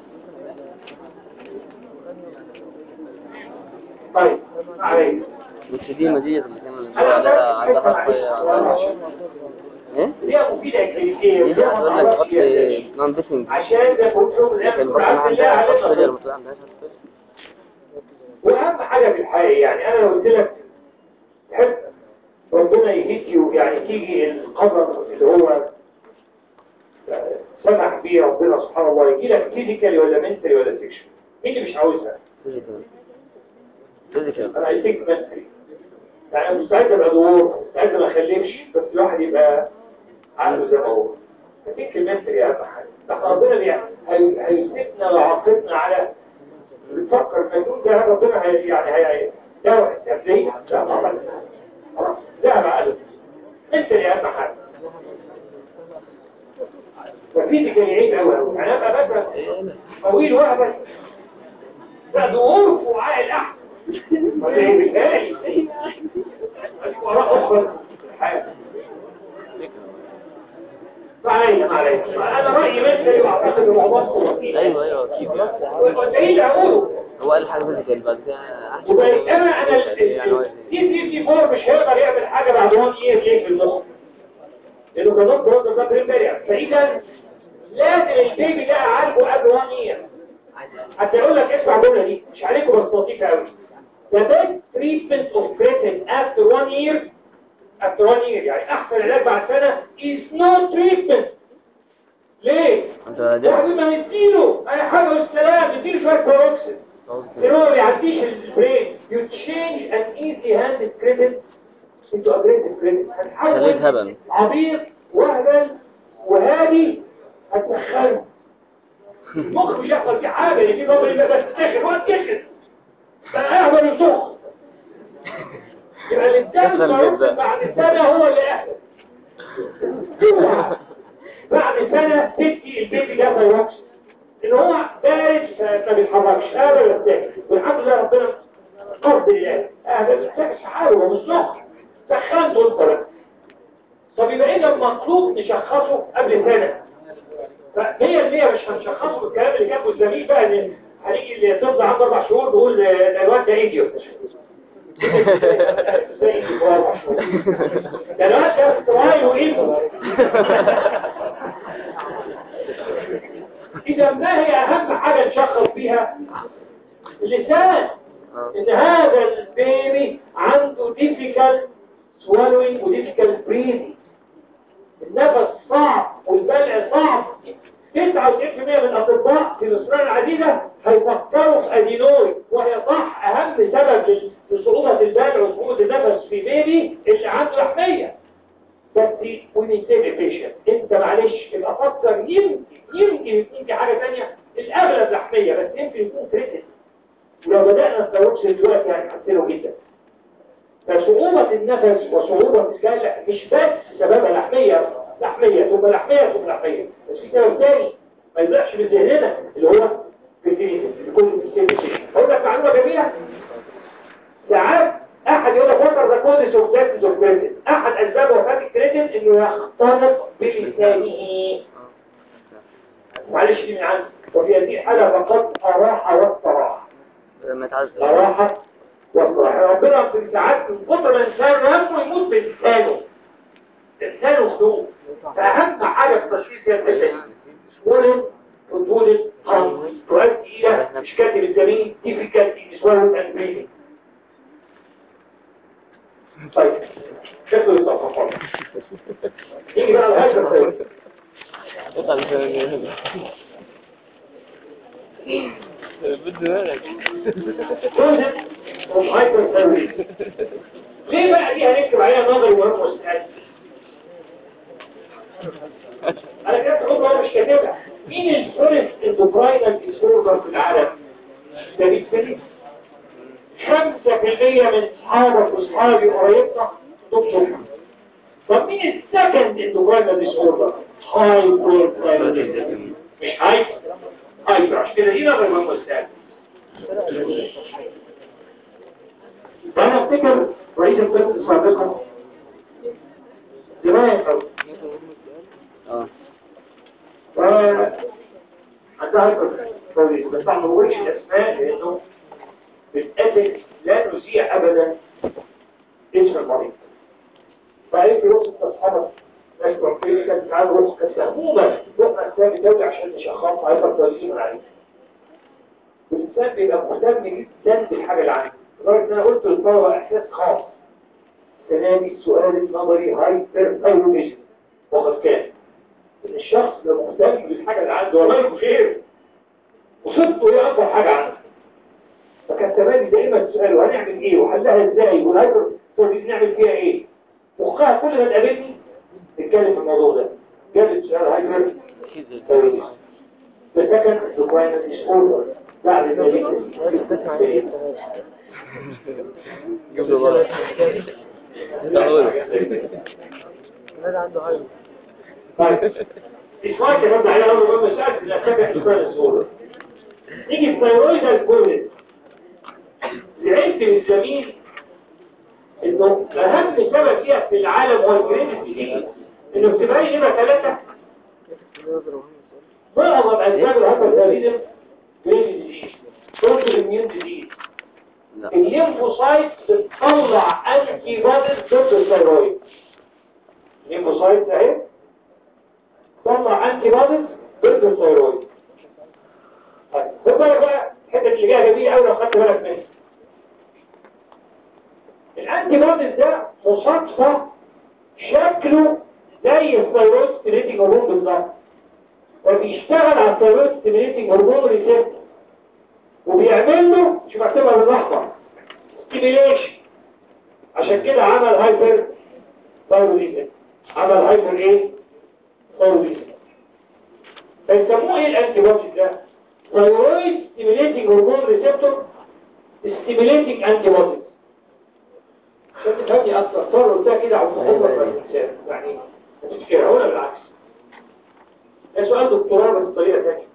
طيب ما عليك والشديمة دي اللي كان بنقول عليها عندها شوية ايه؟ ليها مفيدة كلينيكية دي وليها هتقول لك مصارات تحط سياسية. نون بيشنج عشان ده بروتوكول لكن الأمن برضه عارف الله عندها علينا فيلر طبعا. بتقول عندها فيلر واهم حاجة في الحياة يعني انا لو قلت لك تحب ربنا يهدي يعني تيجي القدر اللي هو سمح بيه ربنا سبحانه الله يجي لك فيزيكالي ولا منتالي ولا سيكشن مين اللي مش عاوزها فيزيكال فيزيكال انا عايزك منتالي يعني أنا مستعد ابقى دور مستعد ما اخلفش بس الواحد يبقى عقله زي ما هو فديك المنتالي اهم حاجه احنا ربنا بي- هي- هيثبتنا ويعاقبنا على بتفكر مجنون ده ربنا هي يعني هي ده تبليغ لا ما عمل خلاص ده عقله انت اللي اهم حاجه وفيزيك يعيد قوي قوي يعني ابقى مثلا طويل وهبل ده دور وعاء الاحد ولا ايه بالتالي اديك وراء اخر حاجه ما علينا ما علينا انا رايي مثلي واعتقد ان معظمكم ايوه ايوه اكيد والدليل اللي هقوله هو قال حاجة فيزيكال بعد كده احسن يبقى انا انا يعني هو- دي سي سي 4 مش هيقدر يعمل حاجه بعد 1 يير ليه في المخ لانه كان دكتور ده ده برين بارير فاذا لازم البيبي ده اعالجه قبل 1 يير حتى يقول لك اسمع الجمله دي مش عليكم بس لطيفه قوي The best treatment of cretin after one year after one year يعني احسن علاج بعد سنه is no treatment ليه؟ انت يا دي حبيبي ما نديله اي حاجه والسلام نديله شويه بروكسين اللي هو ما بيعديش البرين you change an easy handed credit into aggressive credit خليك هتحول هبل عبيط وهبل وهادي هتدخله المخ مش هيحصل فيه حاجه يجي نظر يبقى بس تاخد وقت تاخد بقى اهبل وسخ يبقى الانسان كسل الصاروخ جدا. بعد سنه هو اللي اهبل اوعى. بعد سنه تدي البيبي ده فيروكس ان هو بارد فما بيتحركش ابدا الساكن والحمد لله ربنا قرب الله ابدا الساكن حاله هو مش سخن سخنته انت بقى طب يبقى اذا المطلوب نشخصه قبل سنه فهي اللي هي مش هنشخصه بالكلام اللي جابه الزميل بقى ان هنيجي اللي طفل عنده اربع شهور نقول ده الواد ده ايديوت ده ايديوت اربع شهور ده الواد ده استواي وايديوت اذا ما هي اهم حاجة نشخص بيها اللسان اه ان هذا البيبي عنده difficult swallowing و difficult breathing النفس صعب والبلع صعب 99% من الاطباء في الاسرار العديدة هيفكروا في ادينويد وهي صح اهم سبب لصعوبة البلع وصعوبة النفس في بيبي اللي عنده لحمية بس ونسيب patient انت معلش يبقى فكر يمكن يمكن يكون في حاجة تانية الاغلب لحمية بس يمكن يكون كريتيك ولو بدأنا التوكس دلوقتي هنحسنه جدا فصعوبة النفس وصعوبة البلع مش بس سببها لحمية لحمية ثم لحمية ثم لحمية بس في سبب تاني ما يضيعش من ذهننا اللي هو الكريتيك كل الكريتيك هقول لك معلومة جميلة ساعات احد يقول لك وتر ذا كودس اوف ذات اوف احد اسباب وفاة الكريتين انه يختلط بلسانه معلش دي من عندي وفي هذه الحالة فقد أراح واستراح لما تعذب أراح واستراح ربنا في ساعات من كتر ما الإنسان همه يموت بلسانه لسانه خدوم فأهم حاجة في تشخيص هي الحتة سمولن وطولة خمس تؤدي إلى إشكال الزمين difficulty in swallowing and breathing طيب شكله يصفى خالص نيجي بقى الهاجر طيب اطلع من بده ولد كونسبت اوف هايبرثيرميا ليه بقى دي هنكتب عليها نظري وهم مستعد انا كده تقول انا مش كاتبها مين الفورست اندوكراينال ديسوردر في العالم ده بيتكلم 5% من اصحابك واصحابي وقرايبنا دكتور طب مين السكند اندوكراينال ديسوردر هايبرثيرميا مش هايبر هايبر عشان كده دي نظري وهم مستعد فأنا أفتكر رئيس القسم السابقة زمان أوي اه عندها كويس بس ما بقولش الأسماء لأنه بالأسف لا نذيع أبدا اسم المريض فقالت لي روح أصحابك ناس توفيت كانت تعالوا روح كانت مهمومة روح أسامي دولة عشان نشخصها هايبر عليه الإنسان بيبقى مهتم جدا بالحاجة اللي عنده لدرجة إن أنا قلت للطلبة إحساس خاص السنة دي السؤال النظري هايبر ثايرويديزم وقد كان إن الشخص لو مهتم بالحاجة اللي عنده والله بخير وصدته إيه أكبر حاجة عنده فكان تمالي دائما تسأله هنعمل إيه وحلها إزاي والهايبر ثايرويديزم نعمل فيها إيه مخها كل ما تقابلني نتكلم في الموضوع ده جابت سؤال هايبر ثايرويديزم ده سكن requirement disorder بعد ذلك جيب له بلد هذا عنده هاي طيب اسمعك يا فندم عليها أول مرة سألت الأسابع الإسرائيل الصورة نيجي الثيرويد الكولد لعلم الزميل إنه أهم سبب فيها في العالم هو الجريد الجديد إنه اكتبالي نمرة ثلاثة معظم أسباب الهايبرثايرويدزم جريد الجديد صوت الإميون جديد لا الليمفوسايت بتطلع انتي بوديز ضد الثيرويد الليمفوسايت اهي تطلع انتي بوديز ضد الثيرويد طيب خد بالك بقى الحته اللي جايه جميله قوي لو خدت بالك منها الانتي بوديز ده مصادفه شكله زي الثيرويد ستيميليتنج هرمون بالظبط وبيشتغل على الثيرويد ستيميليتنج هرمون ريسبتور وبيعمل له شوف اكتبها بالاحمر ستيميليشن عشان كده عمل هايبر ثايرويدزم عمل هايبر ايه ثايرويدزم فيسموه ايه الانتي بودي ده ثايرويد ستيميليتنج هرمون ريسبتور ستيميليتنج انتي بودي عشان تفهمني اكتر صار قلتها كده على الصحوبه في الانسان يعني تفكرها ولا بالعكس ده سؤال دكتوراه بس بطريقه ثانيه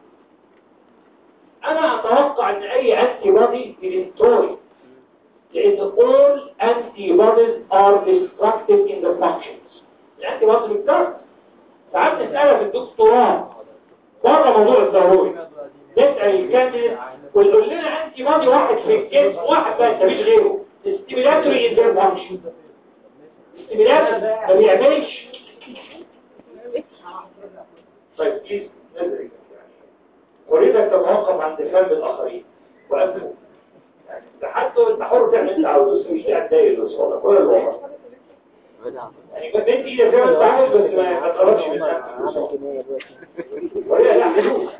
انا اتوقع ان اي انتي بودي بيدستروي لان all antibodies are destructive in the functions الانتي بودي بتكسر ساعات نسالها في الدكتوراه بره موضوع الضروري نسال الكانديديت ويقول لنا انتي بودي واحد في الجسم واحد بس مفيش غيره stimulatory in their function stimulatory ما بيعملش طيب بليز نزل اريدك تتوقف عند فم الاخرين وقبله يعني لحد انت حر تعمل انت عاوزه بس مش قاعد داير بس والله كل الوضع بدعة يعني بس انت ايدك زي ما انت عاوز بس ما ما تقربش من نفسك وهي لا حدود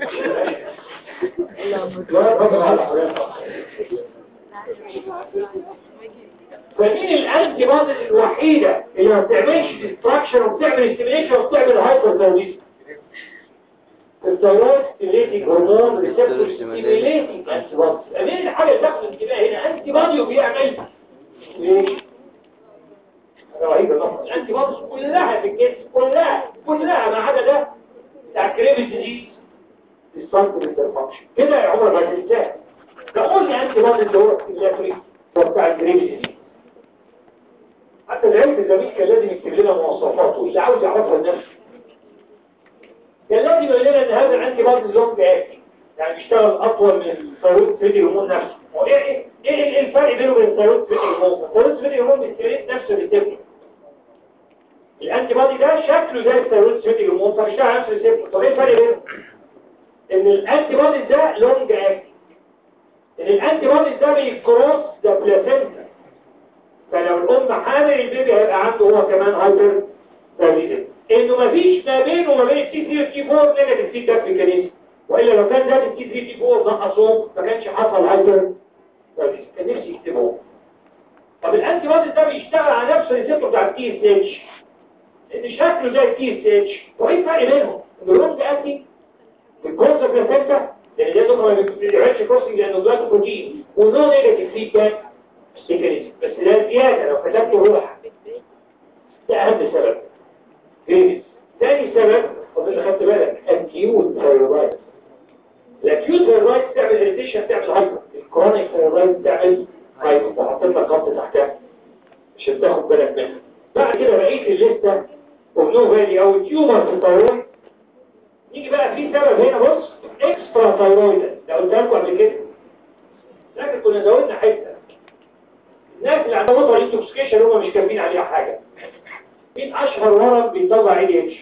لا تفضل على حضرتك فمين الانتي بوديز الوحيدة اللي ما بتعملش ديستراكشن وبتعمل ستيميليشن وبتعمل هايبر ثيروديزم الثيرويد ستيميليتنج هرمون ريسبتور ستيميليتنج انتي بوديز مين الحاجة اللي تاخد الانتباه هنا انتي بودي وبيعمل ستيميليشن حاجة رهيبة طبعا الانتي بوديز كلها في الجسم كلها كلها ما عدا ده بتاع كريفيتي دي السنتر فانكشن كده يا عمر ما تنساه ده قول لي انتي بوديز اللي هو ستيميلاتوري هو بتاع الكريفيتي دي حتى العلم الزميل كان لازم يكتب لنا مواصفاته اللي عاوز يعرفها لنفسه كان لازم يقول لنا ان هذا الانتي بوديز لونج اكتنج يعني بيشتغل اطول من الثيرويد فيدي هرمون نفسه هو ايه ايه ايه إيه الفرق بينه وبين الثيرويد فيدي هرمون الثيرويد فيدي هرمون بيستريت نفسه بالتبني الانتي بودي ده شكله زي الثيرويد فيدي هرمون فبيشتغل نفس الريسبتور طب ايه الفرق بينهم ان الانتي بوديز ده لونج اكتنج ان الانتي بوديز ده بيكروس ذا بلاسينتا فلو الام حامل البيبي هيبقى عنده هو كمان هايبر ثيروديزم انه مفيش ما بينه وما بين التي 3 والتي 4 نيجاتيف فيدباك ميكانيزم والا لو كان زاد التي 3 تي 4 نقصهم ما كانش حصل هايبر ثيروديزم كان نفسي يكتبوه طب الانتي بوديز ده بيشتغل على نفس الريسبتور بتاع التي اس اتش ان شكله زي التي اس اتش وايه الفرق بينهم؟ ان اللونج اكتنج الكروس بلاسينتا لان ده ما بيعملش كروسنج لانه دلوقتي بروتين ونو نيجاتيف فيدباك ميكانيزم بس ده زياده لو كتبته روح ده اهم سبب فيز ثاني سبب اظن خدت بالك اكيوت ثايرويد الاكيوت ثايرويد بتعمل اريتيشن بتعمل هايبر الكرونيك ثايرويد بتعمل هايبر وحطيت لك خط تحتها عشان تاخد بالك منها بعد كده بقيه الليسته وبنو فالي او تيومر في الثايرويد نيجي بقى في سبب هنا بص اكسترا ثايرويد لو قلت لكم قبل كده لكن كنا زودنا حته الناس اللي عندهم وتر انتوكسيكيشن هم مش كاتبين عليها حاجه مين اشهر ورم بيطلع اي دي اتش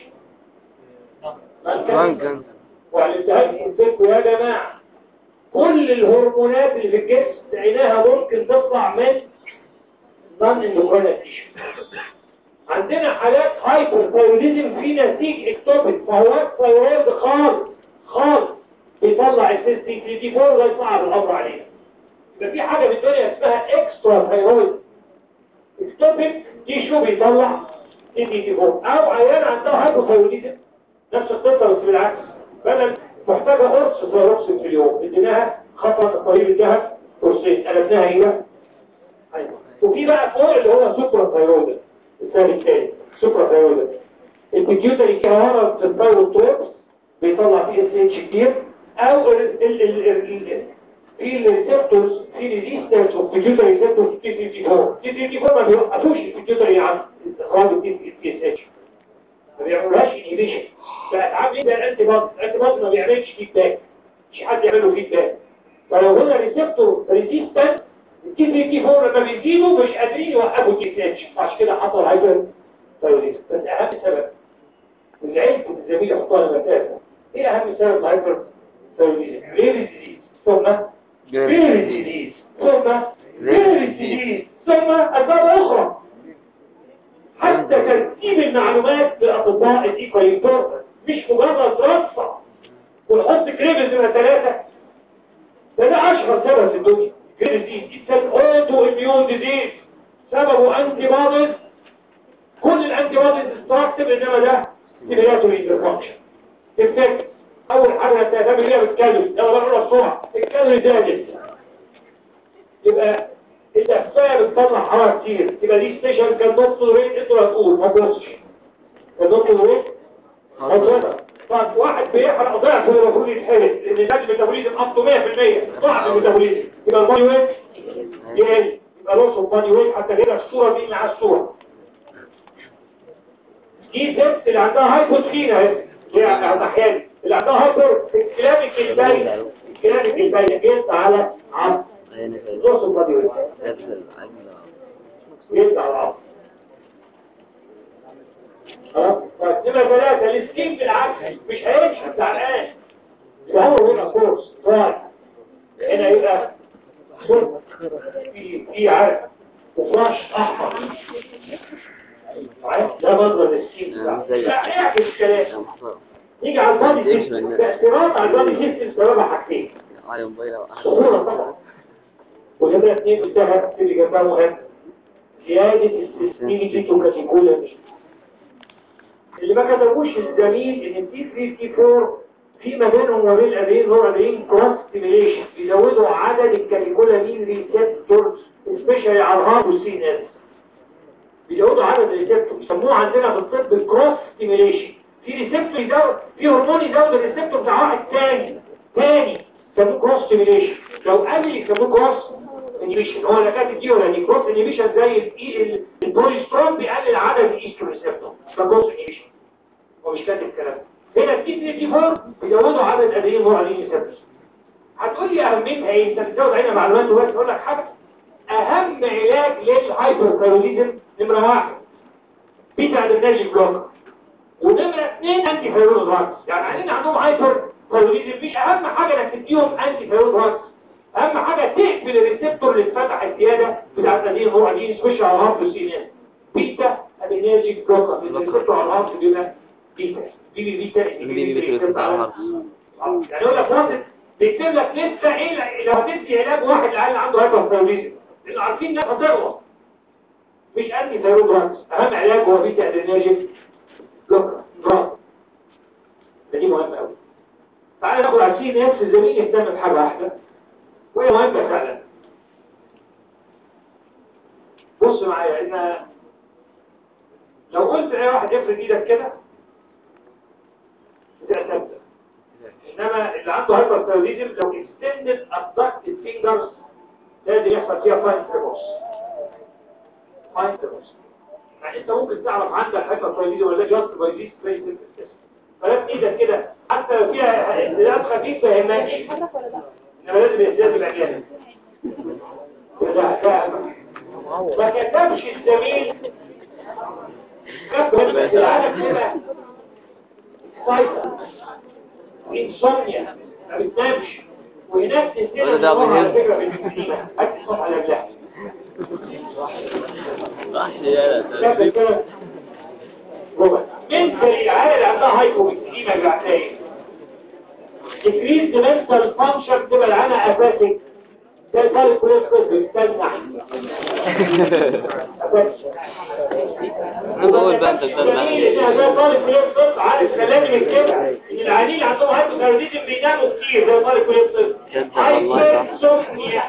ممكن وعلمتها لكم يا جماعه كل الهرمونات اللي في الجسم لقيناها ممكن تطلع من نون اندوكراين تيشو عندنا حالات هايبر ثايرويدزم في نسيج اكتوبيك فهو ثايرويد خالص خالص بيطلع اس تي 3 دي 4 ويصعب الامر علينا يبقى في حاجه في الدنيا اسمها اكسترا ثايرويد اكتوبيك تيشو بيطلع تي دي تي 4 او عيان عندها هايبوثايرويدزم نفس القصه بس بالعكس بدل محتاجه قرص ثايروكسين في اليوم اديناها خطا قريب الذهب قرصين قلبناها هي ايوه وفي بقى فوق اللي هو سوبرا ثايرويد الثاني الثاني سوبرا ثايرويد البيتيوتري كهرباء في الثايرويد بيطلع فيه اس اتش كتير او ال ال ال ال في الريسبتورز في ريزيستنس اوف بيتيوتري ريسبتورز تي 34 تي 34 ما بيوقفوش البيتيوتري عن اخراج التي اس اتش ما بيعملوهاش انهيبيشن بقت عامل زي الانتي بودي الانتي بودي ما بيعملش فيدباك مش حد يعمل له فيدباك فلو هنا ريسبتور ريزيستنس التي 34 لما بيزيدوا مش قادرين يوقفوا التي اس اتش عشان كده حصل هايبر ثايرويدزم بس اهم سبب العلم الزميل يحطها لما تاسع ايه اهم سبب الهايبر ثايرويدزم غير الديزيز ثم غير الديزيز ثم غير الديزيز ثم اسباب اخرى حتى ترتيب المعلومات لأطباء الإيكوال إمبورتنت مش مجرد رصة ونحط كريبز من ثلاثة ده ده أشهر سبب في الدنيا كريبز دي اسمه أوتو إميون ديزيز سببه أنتي بوديز كل الأنتي بوديز ديستراكتيف إنما ده ستيميلاتوري انترفانكشن تفتكر أول حاجة هتعمل فيها بالكالوري يلا بقى بسرعة الكالوري زادت يبقى الأحساء بتطلع حرارة كتير يبقى دي ستيشن كان نص ريت انتوا هتقول ما تبصش كان نص ريت حضرتك طب واحد بيحرق ضعف اللي المفروض يتحرق لان الناس ميتابوليزم اب 100% ضعف الميتابوليزم يبقى البادي ويت يقل يبقى نص البادي ويت حتى كده الصورة دي مع الصورة دي ست اللي عندها هايبوتخينة اهي اللي هي احيانا اللي عندها هايبر الكلام الكلباني الكلام الكلباني جلد على عظم نص البادي ويت يبدأ على العصر خلاص طيب نمرة ثلاثة السكين بالعكس مش هيمشي بتاع الآن فهو هنا كورس فاي هنا يبقى صوت في في عرق وفلاش احمر معايا؟ ده منظر السين نعم، زي- لا اعكس الكلام يا محمد نيجي على البادي ليش سيستم من- تأثيرات على البادي سيستم سببها حاجتين على موبايله سهولة طبعا وجبنا اثنين بالذهب اللي جنبها مهم زيادة السيستميتي توكاتيكولا اللي ما كتبوش الزميل ان التي 3 تي 4 في ما بينهم وما بين الادرين نوع ادرين كروس ستيميليشن بيزودوا عدد الكاتيكولامين ريسبتورز سبيشالي على الهارت والسي اس بيزودوا عدد الريسبتور بيسموه عندنا في الطب الكروس ستيميليشن في ريسبتور يزود في هرمون يزود الريسبتور بتاع واحد تاني تاني يسموه كروس ستيميليشن لو قبل يسموه كروس انيبيشن هو اللي كانت دي ولا دي كروس انيبيشن زي ال- ال- البروجسترون بيقلل عدد الايسترون ريسبتور ده كروس انيبيشن هو مش كاتب الكلام هنا التي 3 تي 4 بيزودوا عدد ادرينال نوعين ريسبتور هتقول لي اهميتها ايه انت بتزود علينا معلومات وبس اقول لك حاجه اهم علاج للهايبرثايروديزم نمره واحد بيتا ادرينالجيك بلوكر ونمره اثنين انتي ثايرويد دراجز يعني عندنا عندهم هايبر ثايروديزم مش اهم حاجه انك تديهم انتي ثايرويد دراجز اهم حاجه تقفل الريسبتور اللي اتفتح الزياده بتاعت هذه النوع دي سبيشال على الهارت والسي بيتا ادرينالجيك بلوكر الريسبتور على الهارت بيبقى بيتا بي بي بيتا بي بي بي بي على الهارت يعني يقول لك واحد بيكتب لك لسه ايه لو هتدي علاج واحد لعل عنده هايبرثايروديزم لانه عارفين الناس هتغلط مش انتي ثايرويد دراجز اهم علاج هو بيتا ادرينالجيك بلوكر دراج ده دي مهمه قوي تعالى ناخد على السي نفس الزميل يهتم بحاجه واحده وهي مهمه فعلا بص معايا ان لو قلت لاي واحد افرد ايدك كده بتبقى ثابته انما اللي عنده هايبرثايروديزم لو extended abducted fingers لازم يحصل فيها فاين تريبوس فاين تريبوس يعني انت ممكن تعرف عندك هايبرثايروديزم ولا جاست باي ذيس فيس فلات ايدك كده حتى لو فيها اختلاف خفيف ما يهمكش انما لازم الاحتياج يبقى جامد ده ده ما كتبش الزميل كتب العالم كده سايكل انسونيا ما بتنامش وهناك تنزل ولا ده النهار على بالهند. فكره بالمسكينه هات الصبح على الجهل وحش يا كتب كده ربع من العيال اللي عندها هايبوكسيميا البعثيه تكريس ديمنتال فانكشن تبقى العنا اساسي ده طالب كليه الطب بيستنى اساسي بقول بقى انت جميل بتسمع ان ده طالب كليه الطب عارف ده لازم يكتبها ان العيانين اللي عندهم هايبوثايروديزم بيناموا كتير زي طالب كليه الطب جد والله صح. هايبرسومنيا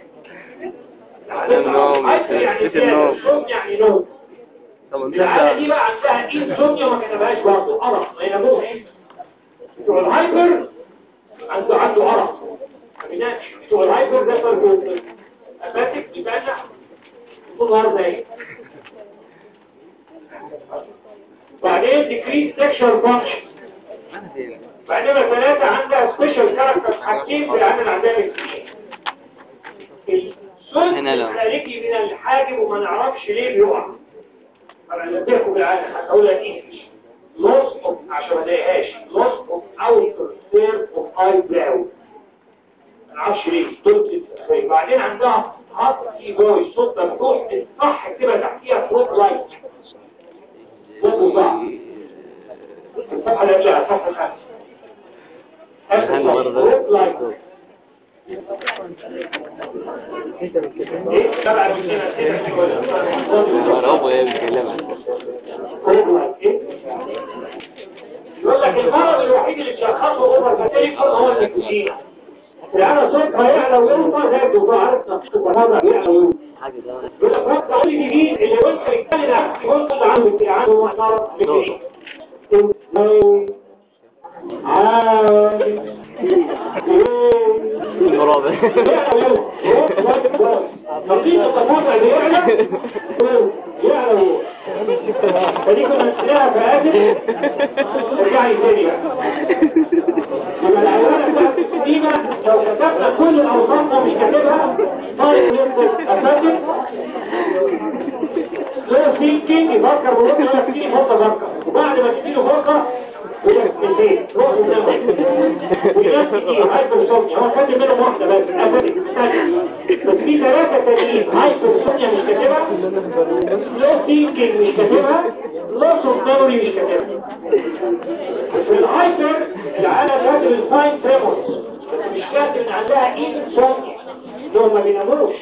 النوم، هايبر يعني نسيت النوم. زيادة، يعني نوم طب العيادة دي بقى عندها انسومنيا ما كتبهاش برضه أرق ما يناموش بتوع الهايبر عنده عنده أرق ما بينامش بتوع الهايبر ده فرق أساتك بيبقى طول النهار نايم بعدين ديكريس سيكشوال فانكشن بعدين ثلاثة عندها سبيشال كاركتر حاجتين في العمل عندها الاثنين الصوت هنا لا. الخارجي من الحاجب وما نعرفش ليه بيقع طبعا نبهكم بالعالم هتقولها انجلش loss of عشان ما اضايقهاش loss of outer third of eye brow ما نعرفش ليه صوت الخارجي بعدين عندها هاتي فويس صوت مفتوح الصح كده تحتيها صوت لايت صوت صح الصفحة اللي قبلها الصفحة الخامسة أهم برضه. صوت لايت انت بتكتب ايه سبعة بسنة كده ولا مرعوب وهي بتكلمك يقول لك المرض الوحيد اللي بيشخصه اوفر فاتيليكون هو النيكوتين يعني صوتها يعلى ويوطى زي الدكتور عارف الوضع يعلى ويوطى حاجة ده يقول لك وانت قول لي جديد اللي وانت بتتكلم عن يقول كل عنده كده عنده مرض نيكوتين مرعوب فدي كنا نسلاها فآسف ارجعي تاني بقى لما العيوانة بتاعت السليمة لو كتبنا كل الأوصاف مش كاتبها طالب ينزل أساسي لو ثينكينج يفكر بروح يقول لك اديني فرصة أفكر وبعد ما تديله فرصة ولكن روح النمو وناس كتير هايبرسوميا هو كاتب منهم واحدة بس الأسد بس في ثلاثة تانيين هايبرسوميا مش كاتبها لو ثينكينج مش كاتبها لوس اوف ميموري مش كاتبها في الهايبر العالم كاتب الفاين تريمورز بس مش كاتب ان عندها انسوميا دول ما بيناموش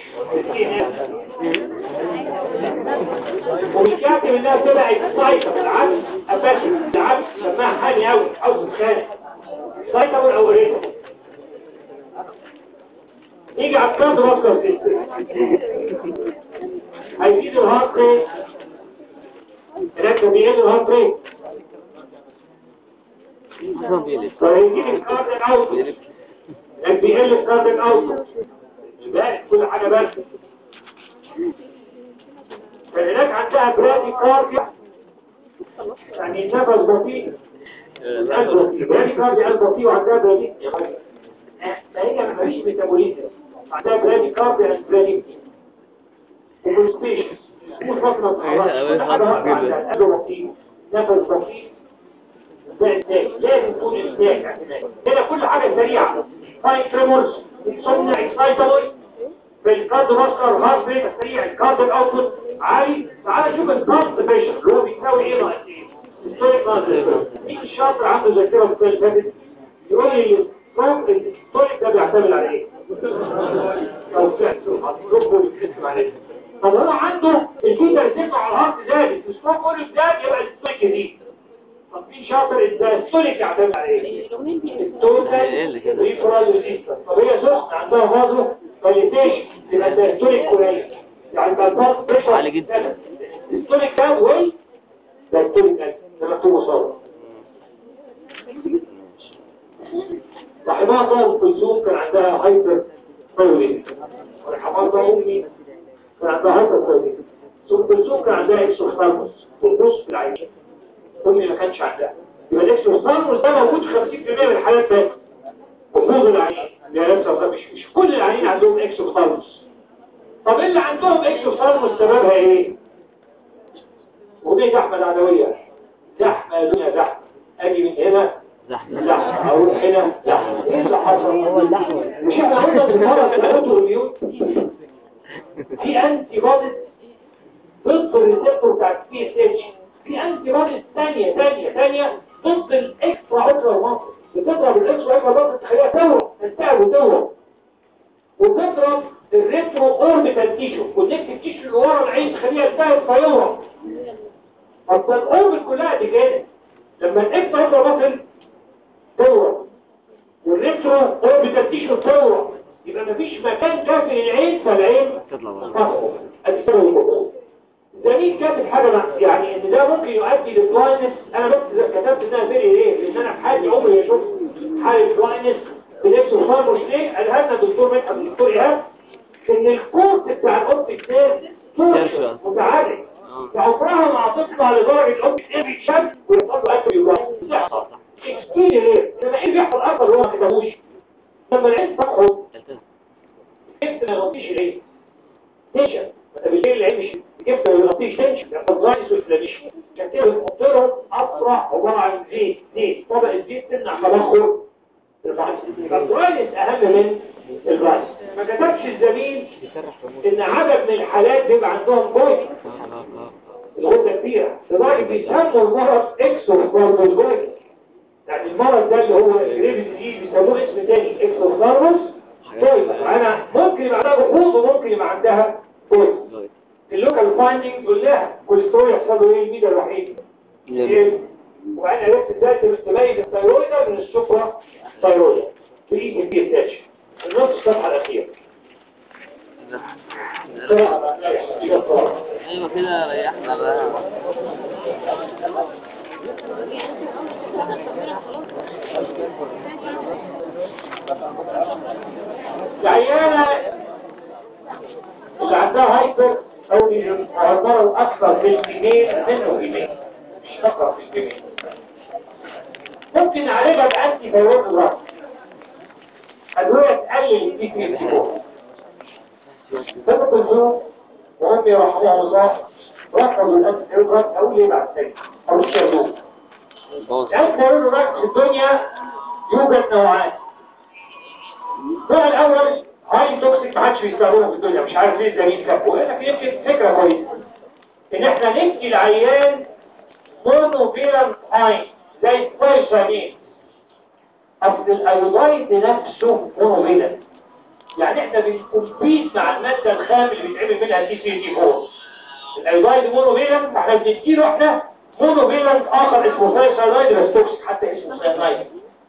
ومش كاتب انها تبقى اكسايتر بالعكس اباشر بالعكس سماها حالي قوي او سخان اكسايتر او ريتر نيجي على الكارد ماسكر سيستم هيزيد الهارت ريت هناك بيقل الهارت ريت فهيزيد الكارد اوت هناك بيقل الكارد اوت يبقى كل حاجه بس فهناك عندها برادي كارديا يعني النفس بطيء القلب بطيء برادي كارديا قلب بطيء وعندها برادي فهي ما فيش ميتابوليزم عندها برادي كارديا برادي وكونستيشن مش فترة كل حاجة واقفة عندها قلب بطيء نفس بطيء ده انتاج لازم تكون انتاج هنا كل حاجة سريعة فاين تريمورز انسومنيا اكسايتابل في الكارد ماسكر هارت ريت سريع الكارد الاوتبوت عالي تعال نشوف الكارد بريشر اللي هو بيساوي ايه ناقص ايه الستوريك ناقص مين الشاطر عنده ذاكره في السنه اللي فاتت يقول لي الصوت الستوريك ده بيعتمد على ايه لو فعل هتطلبه بيتحسب عليه طب هو عنده الفيتا ريسيبتور على الهارت زادت السكوب كله زاد يبقى الستوريك يزيد طب مين شاطر ازاي الستوريك يعتمد على ايه التوتال ريفرال ريزيستنس طب هي سخنه عندها فازو فاليتيشن يبقى ده ستوريك قليل يعني ده الضغط بريشر عالي جدا. الستوريك ده وين ده ستوريك ده ده مكتوب مصاب صاحبها طبعا كلثوم كان عندها هايبر ثايرويد والحمار امي كان عندها هايبر ثايرويد ثم كلثوم كان عندها اكسوثالموس والنص في العين امي ما كانش عندها يبقى الاكسوثالموس ده موجود في 50% من الحالات بس وفوق العين يا نفسه مش مش كل العينين عندهم اكسوثالموس طب اللي عندهم اكسوثالموس سببها ايه ودي زحمه العدويه زحمه يا دنيا زحمه اجي من هنا زحمة زحمه اروح هنا زحمه ايه اللي حصل هو اللحمه مش احنا قلنا في المرض الاوتوميون في انتي بوديز ضد الريسبتور بتاع البي اس اتش في انتي بوديز ثانيه ثانيه ثانيه ضد الاكسترا اوتر ماسل بتضرب الاكسترا اوتر ماسل تخليها تورم تلتهب وتورم وتضرب الريترو اوربيتال تيشو والنكتيف تيشو اللي ورا العين تخليها تلتهب فيورم اصل الاوربت كلها دي كده لما الاكسترا اوتر ماسل تورم والريترو اوربيتال تيشو تورم يبقى مفيش مكان كافي للعين فالعين تطلع بره تخرج ادي سبب الموضوع زميل كاتب حاجة مع يعني ان ده ممكن يؤدي لبلاينس انا بس كتبت انها فيري ليه لان انا في حياتي عمري ما شفت حالة بلاينس بنفسه صار مش ليه قالها لنا الدكتور مدحت الدكتور ايهاب ان الكورس بتاع الاوبتيك ده يرشد. متعرج فعمرها ما هتطلع لدرجة الاوبتيك ده بيتشد ويحصل له اكل يبلاينس صح صح اكسبيري ليه؟ لما ايه بيحصل اكتر هو ما كتبوش لما العين تقعد كيف ما يغطيش العين تنشن بالليل العين مش كيف ما يغطيش تنشن يحصل رايس وفلاميشن عشان كده بنحط لهم اسرع عباره عن زيت زيت طبق الزيت تمنع تبخر الرايس الرايس اهم من الرايس ما كتبش الزميل ان عدد من الحالات بيبقى عندهم بوينت الغدة كبيرة لدرجة بيسموا المرض اكسوفارموس يعني المرض ده اللي هو الجريفي دي بيسموه اسم تاني اكسوفارموس طيب انا ممكن يبقى عندها غموض وممكن يبقى عندها بوينت اللوكال فايندنج كلها كوليسترول يحصل له ايه الميدا الوحيد إيه؟ وانا عرفت ازاي تميز الثيرويد من السوبرا ثيرويد في البي اتش النص الصفحه الاخيره بسرعة بقى. بسرعة. ايوه كده ريحنا بقى العيانة اللي عندها هايبر او بيعتبروا اكثر في الجنين منه جنين مش فقط في الجنين ممكن نعالجها بأنتي فيروس الرأس أدوية تقلل البي بي سكور سبب الزوم وهم رحمه الله رفضوا الأنتي فيروس الرأس أو ليه بعد ذلك أو الشرزوم بوظ الأنتيرويد في الدنيا يوجد نوعان النوع الأول هاي توكسيك محدش بيستخدمه في الدنيا مش عارف ليه الدليل كفو لكن يمكن فكرة كويسة إن إحنا ندي العيان مونوفيلانت اين زي الفايسامين أصل الأيودايد نفسه مونوفيلانت يعني إحنا بنكمبيت مع المادة الخام اللي بيتعمل منها سي سي تي 4 الايودايد مونوفيلانت فاحنا بنديله احنا مونوفيلانت اخر اسمه سايسايد بس توكسيك حتى اسمه ساينايد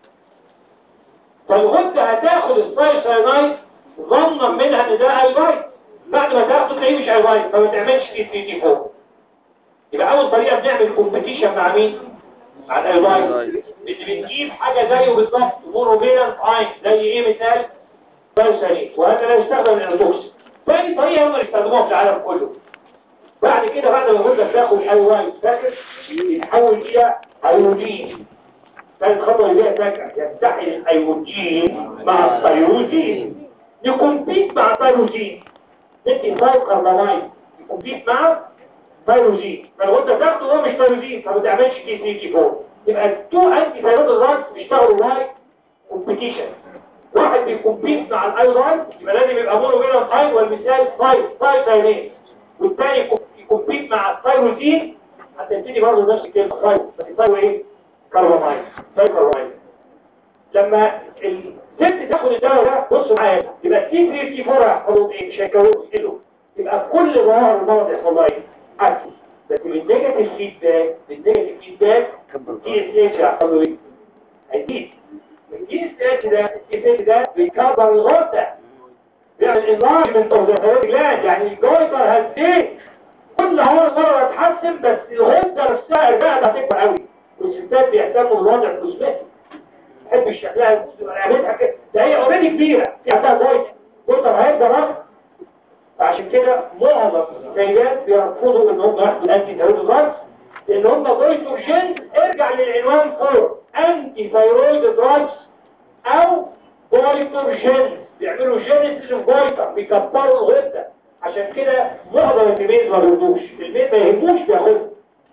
فالغدة هتاخد السايسايد ظنا منها ان ده ايودايد بعد ما تاخده تلاقيه مش ايودايد فما تعملش تي 3 تي 4 يبقى اول طريقه بنعمل كومبيتيشن مع مين؟ مع الايودايد اللي بنجيب حاجه زيه بالظبط مونوفيلانت اين زي ايه مثال؟ سايسايد وهذا لا يستخدم للتوكسيك ثاني طريقه هم اللي يستخدموها في العالم كله بعد كده بعد ما الغدة تاخد ايوان فاكر يتحول الى ايوجين كانت خطوة اللي هي فاكر يستحي الايوجين مع الثيروجين يكمبيت مع الثيروجين ندي فايف كاربامايد يكمبيت مع ثيروجين فالغدة تاخده وهو مش ثيروجين فما تعملش كي 3 كي 4 يبقى التو انتي ثيرويد دراجز بيشتغلوا واي كومبيتيشن واحد بيكمبيت مع الايوان يبقى لازم يبقى مونو فيلانت اي والمثال فايف فايف ثيرين والتاني يكمبيت مع الثايروزين هتبتدي برضه نفس الكلمه ثايرو بس الثايرو ايه كاربامايد ثايروكاربامايد لما الست تاخد الدواء ده بصوا معايا يبقى التي 3 تي 4 هيحصلوا ايه مش هيكونوا كيلو يبقى كل ظواهر المرض يحصل لها ايه اكل بس بالنيجاتيف فيدباك بالنيجاتيف فيدباك التي اس اتش هيحصل له ايه هيزيد التي اس اتش ده التي اس اتش ده بيكبر الغده بيعمل انلارجمنت اوف ذا جلاند يعني الجويتر هتزيد كل هو مرة هتحسن بس الغدة نفسها الرقبة هتكبر قوي والستات بيهتموا بالوضع الكوزمتي تحب شكلها رقبتها كده ده هي اوريدي كبيرة في عندها جويتر جويتر هيبقى رفض فعشان كده معظم السيدات بيرفضوا ان هم ياخدوا الانتي ثيرويد دراجز لان هم جويتر جنس ارجع للعنوان فوق انتي ثيرويد دراجز او جويتر جنس بيعملوا جينيس في الجويتر بيكبروا الغدة عشان كده معظم الفيميل ما بيردوش الفيميل ما يهموش بياخدها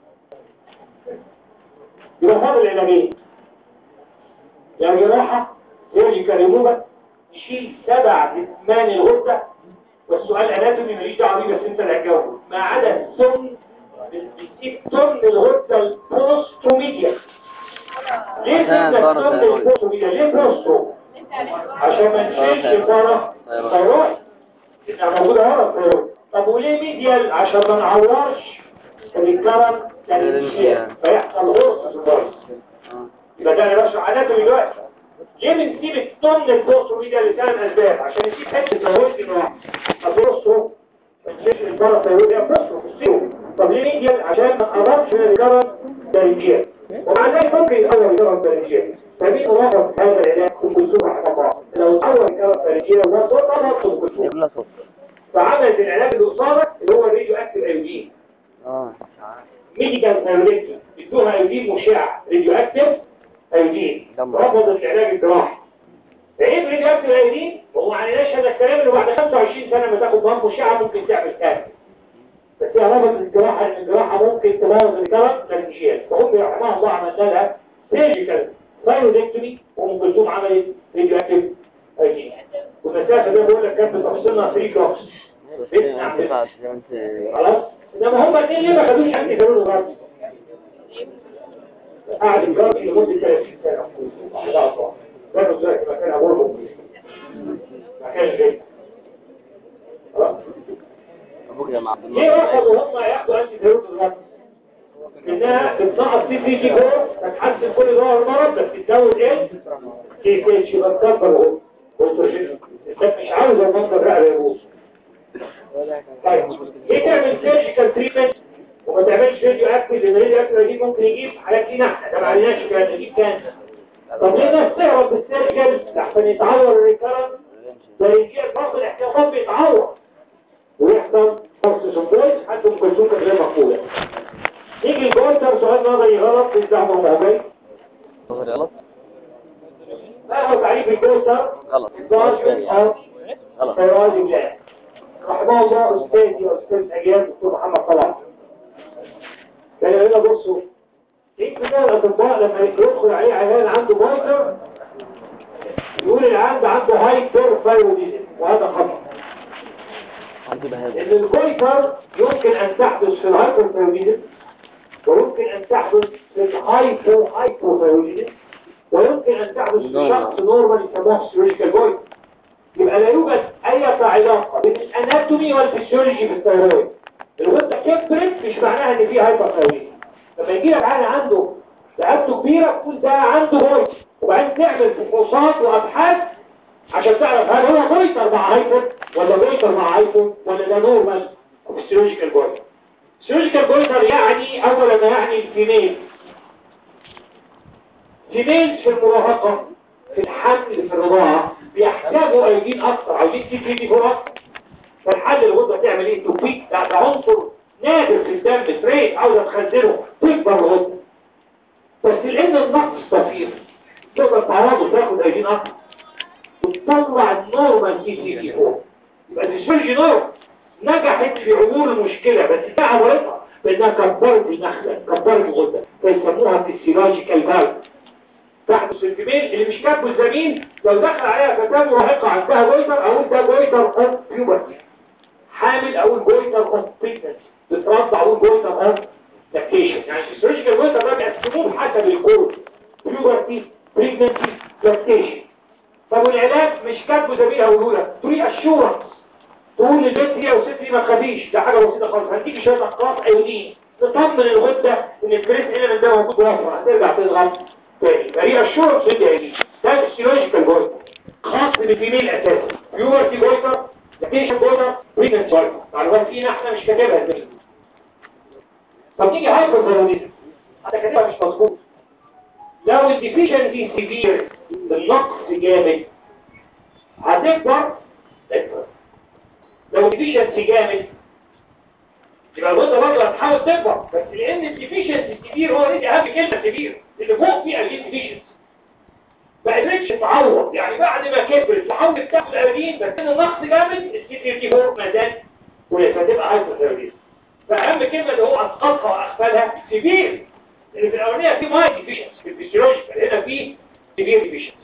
يبقى فاضل العلاجين يا جراحة سيرجيكال ريموفر نشيل سبع ثمان الغدة والسؤال اناتومي ماليش دعوه بيه بس انت اللي هتجاوبه ما عدا السم بنسيب سم الغدة البوستوميديا ليه عشان سيبنا بره السم الثيرويد. البوستوميديا ليه بوستو عشان ما نشيلش بره الثيرويد انها موجودة ورا الثيرويد طب وليه ميديال عشان ما نعورش الكرم الرنجية. فيحصل غرصة في الفيروس اه يبقى ده انا بشرح عناته دلوقتي ليه بنسيب الطن البوستو ميديا لثمان اسباب عشان نسيب حته الثيرويد في نوع البوستو الشيش اللي بره الثيرويد هي بوستو في السيرو طب ليه ميديال عشان ما نقربش من الكرم الرنجية ومع ذلك ممكن يتقرب الكرم الرنجية فمين رفض هذا العلاج ام كلثوم رحمه الله لو اتقرب الكرم الرنجية وده صوت طبعا ام كلثوم دي كلها صوت فعملت العلاج اللي قصادك اللي هو الراديو اكتيف ايودين اه ميديكال ثيرابي ادوها ايودين مشع راديو اكتيف ايودين جمع. رفض العلاج الجراحي عيب راديو اكتيف ايودين وهو عليناش هذا الكلام اللي بعد 25 سنه ما تاخد بامب مشعه ممكن تعمل كانسر بس هي رفضت الجراحه ان الجراحه ممكن تبوظ الكلام للمشيال فهم رحمها الله عملنا لها سيرجيكال ثايرودكتومي وام كلثوم عملت راديو اكتيف ايودين والمسافه ده بقول لك كانت بتفصلنا 3 كروس بس ما تنفعش زي ما انت خلاص انما هم الاثنين ليه ما خدوش انتي ضروري غرب قاعد الجرب لمده 30 سنه لا طبعا ده ازاي مكان ابوه مكان جيد خلاص ابوك يا عبد ليه الله رفضوا هم ياخدوا انتي ضروري غرب انها بتنقص سي سي جي 4 هتحسن كل ظواهر المرض بس تزود ايه كي تي اتش يبقى تكبر اهو انت مش عاوز المنظر رقبه يبوظ طيب ليه تعمل سيرجيكال تريتمنت وما تعملش فيديو اكتف لان الفيديو اكتف دي ممكن يجيب حاجات لينا احنا ده ما عليناش كان يجيب كانسر طب ليه الناس تهرب بالسيرجيكال لحسن يتعور الريكارنت ده يجي برضه الاحتياطات بيتعور ويحصل فرص سمبويس حتى ام كلثوم كانت غير مقبوله نيجي الجويتر سؤال نظري غلط في الزعم الموجي نظري غلط ما هو تعريف الجويتر غلط الضاجن او غلط فيروز الله رحمه الله أستاذي وأستاذ أجيال دكتور محمد طلع كان يقول لنا بصوا ايه كده الاطباء لما يدخل عليه عيان عنده مايتر يقول العيان ده عنده هايبر ثايرويديزم وهذا خطأ عندي بهذا ان الجويتر يمكن ان تحدث في الهايبر ثايرويديزم ويمكن ان تحدث في الهايبو هايبو ثايرويديزم ويمكن ان تحدث في شخص نورمال يسموه سيرجيكال جويتر يبقى لا يوجد اي علاقه بين الاناتومي والفسيولوجي في الثايرويد الغده كبرت مش معناها ان في هايبر ثايرويديزم لما يجي لك عيان عنده رقبته كبيره تقول ده عنده جويتر وبعدين تعمل فحوصات وابحاث عشان تعرف هل هو جويتر مع هايبر ولا جويتر مع هايبر ولا ده نورمال فسيولوجيكال جويتر فسيولوجيكال جويتر يعني اولا ما يعني الفيميل فيميل في المراهقه في الحمل في الرضاعه بيحتاجوا ايدين اكتر عاوزين تي تي دي فرص فالحل الغده تعمل ايه توفيق ده ده عنصر نادر في الدم تريد عاوزه تخزنه تكبر الغده بس لان النقص طفيف تقدر تعرضه تاخد ايدين اكتر وتطلع النورمال تي تي دي فوق يبقى الفسيولوجي نورمال نجحت في عبور المشكله بس ده عبرتها بانها كبرت النخله كبرت الغده فيسموها فيسيولوجيكال فالف تحدث الفيميل اللي مش كاتبه الزمين لو دخل عليها فتاة مراهقة عندها جويتر اقول ده جويتر اوف بيوبرتي حامل اقول جويتر اوف بريجنسي بترضع اقول جويتر اوف لاكتيشن يعني الفيسيولوجيكال جويتر ده بيقسموه حسب الكود بيوبرتي بريجنسي لاكتيشن طب والعلاج مش كاتبه زميل هقوله لك تري اشورنس تقول للبنت هي وست دي ما تخافيش ده حاجه بسيطه خالص هديكي شويه اقراص ايودين نطمن الغده ان البريس اللي ده موجود وافر هترجع تضغط تاني فريق الشورت سيدي هيجي ده السيولوجيكال جويتر خاص بالفيميل اساسا بيورتي جويتر لاتيشن جويتر بريجنت جويتر معلومات فينا احنا مش كاتبها زي طب نيجي هايبر ثايرويدزم انا كاتبها مش مظبوط لو الديفيشنسي سيفير النقص جامد هتكبر تكبر لو الديفيشنسي جامد يبقى الغده برضه هتحاول تكبر بس لان الديفيشنسي سيفير هو دي اهم كلمه سيفير اللي فوق فيه قليل ديفيشنسي ما قدرتش تعوض يعني بعد ما كبرت وحاولت تاخد قليل بس ان النقص جامد السي فوق ما زال فتبقى هايبر فاهم كلمه اللي هو اسقطها واخفلها سيفير اللي في الاولانيه في ماي ديفيشنسي في الفسيولوجيكال هنا في سيفير ديفيشنسي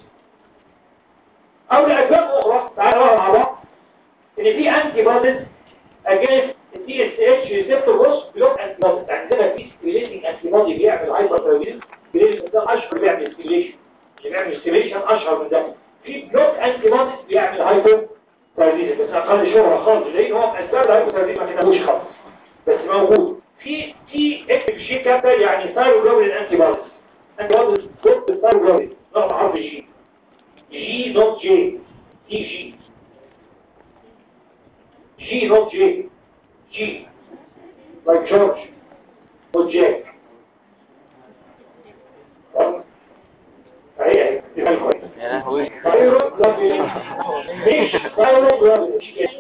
او لاسباب اخرى تعالوا نقرا مع بعض ان في انتي بوديز اجينست الدي اس اتش ريسبتور بص بلوك انتي بوديز عندنا في ستيميليتنج انتي بودي بيعمل هايبر ثايرويدزم بيعمل ده اشهر بيعمل ستيميليشن اللي بيعمل ستيميليشن اشهر من ده في بلوك انتي بوديز بيعمل هايبر ثايرويدزم بس اقل شهره خالص لان هو من اسباب الهايبر ثايرويدزم ما كتبوش خالص بس موجود في تي اكتب شي كابيتال يعني ثايروجلوبولين انتي بوديز انتي بوديز ضد الثايروجلوبولين نقطه حرف جي جي نوت جي دي جي جي نوت جي جي like George or Jack اهي اهي يبقى كويس يا لهوي ثايروجلوبولين مش ثايروجلوبولين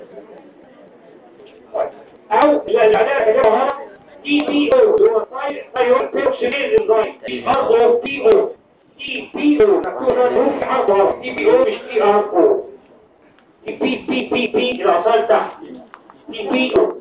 او اللي عليها كلمه تي بي او اللي هو ثايرويد بيروكسيديز انزيم ار او بي او تي بي او مكتوبه في حرف غلط تي بي او مش تي ار او تي بي بي بي بي الاصال تحت تي بي او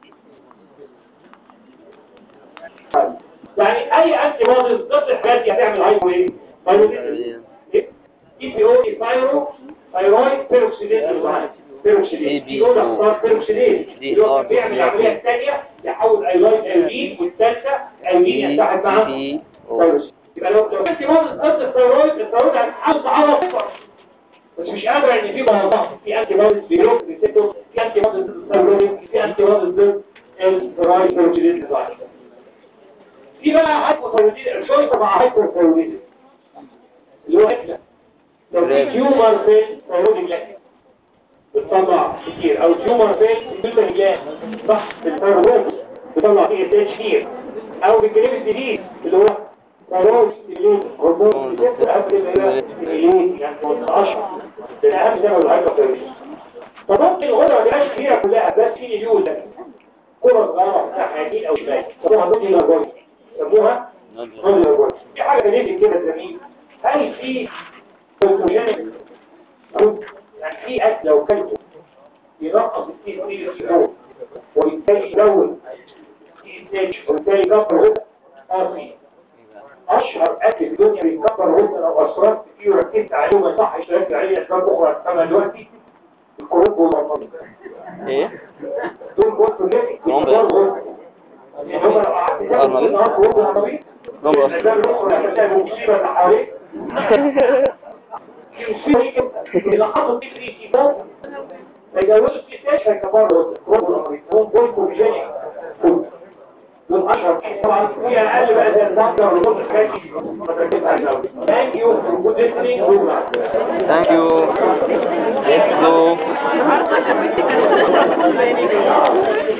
يعني اي انتي بوديز ضد الحاجات دي هتعمل هايبو ايه؟ هايبو تي بي او دي ثايرو ثايرويد بيروكسيديز انزيم بيروكسيديز دي هو اختصار بيروكسيديز اللي هو بيعمل العمليه الثانيه يحول ايلايت ايودين والثالثه ايودين يتحد مع بي او ثايرويد يبقى لو لو انت مرض ضد الثايرويد الثايرويد هتحاول تعوض تكبر بس مش قادر ان في بلاطات في انتي بوديز بيروك ريسبتور في انتي بوديز ضد الثايرويد في انتي بوديز ضد الثايرويد بيروكسيديز في بقى هايبوثايرويديزم شويه مع هايبوثايرويديزم اللي هو اكلا لو في تيومر في الثايرويد جلاند بتطلع كتير او تيومر في البيتا جلاند صح في الثايرويد بتطلع فيه اس اتش كتير او بالجريب الجديد اللي هو ثايرويد ستيميليت هرمون بيسبب قبل ما يبقى ستيميليت يعني متقشر ده اهم سبب الهايبوثايرويديزم فممكن الغدة ما تبقاش كبيرة كلها بس في نيول ده كرة صغيرة بتاعها يمين او شمال سموها نودي لارجوي سموها نودي لارجوي في حاجة بنيجي كده زميل هل في كونتوجينيك يعني في اكل لو كلته ينقص التي سي السيرو وبالتالي يزود التي اتش وبالتالي يكبر الغدة اه في اشهر اكل في الدنيا بيتكبر وانت لو اسررت فيه وركزت عليه وما يصحش تركز عليه اسباب اخرى هتفهمها دلوقتي الكروب والمنطقه ايه دول بصوا ليه كروب. يعني هم لو قعدت آه، تاكل المريض. النهار كروب والمنطقه كروب. الاسباب الاخرى هتلاقي المصيبه اللي حواليك في مصيبه دي جدا اللي حصل دي في سيبان ما يجوزوا الستات هيكبروا كروب والمنطقه هم بولكو بيجاني والاشهر طبعا في اقل بقى زي الزنجر والرز الكاتي ثانك يو فور جود listening ثانك يو ليتس جو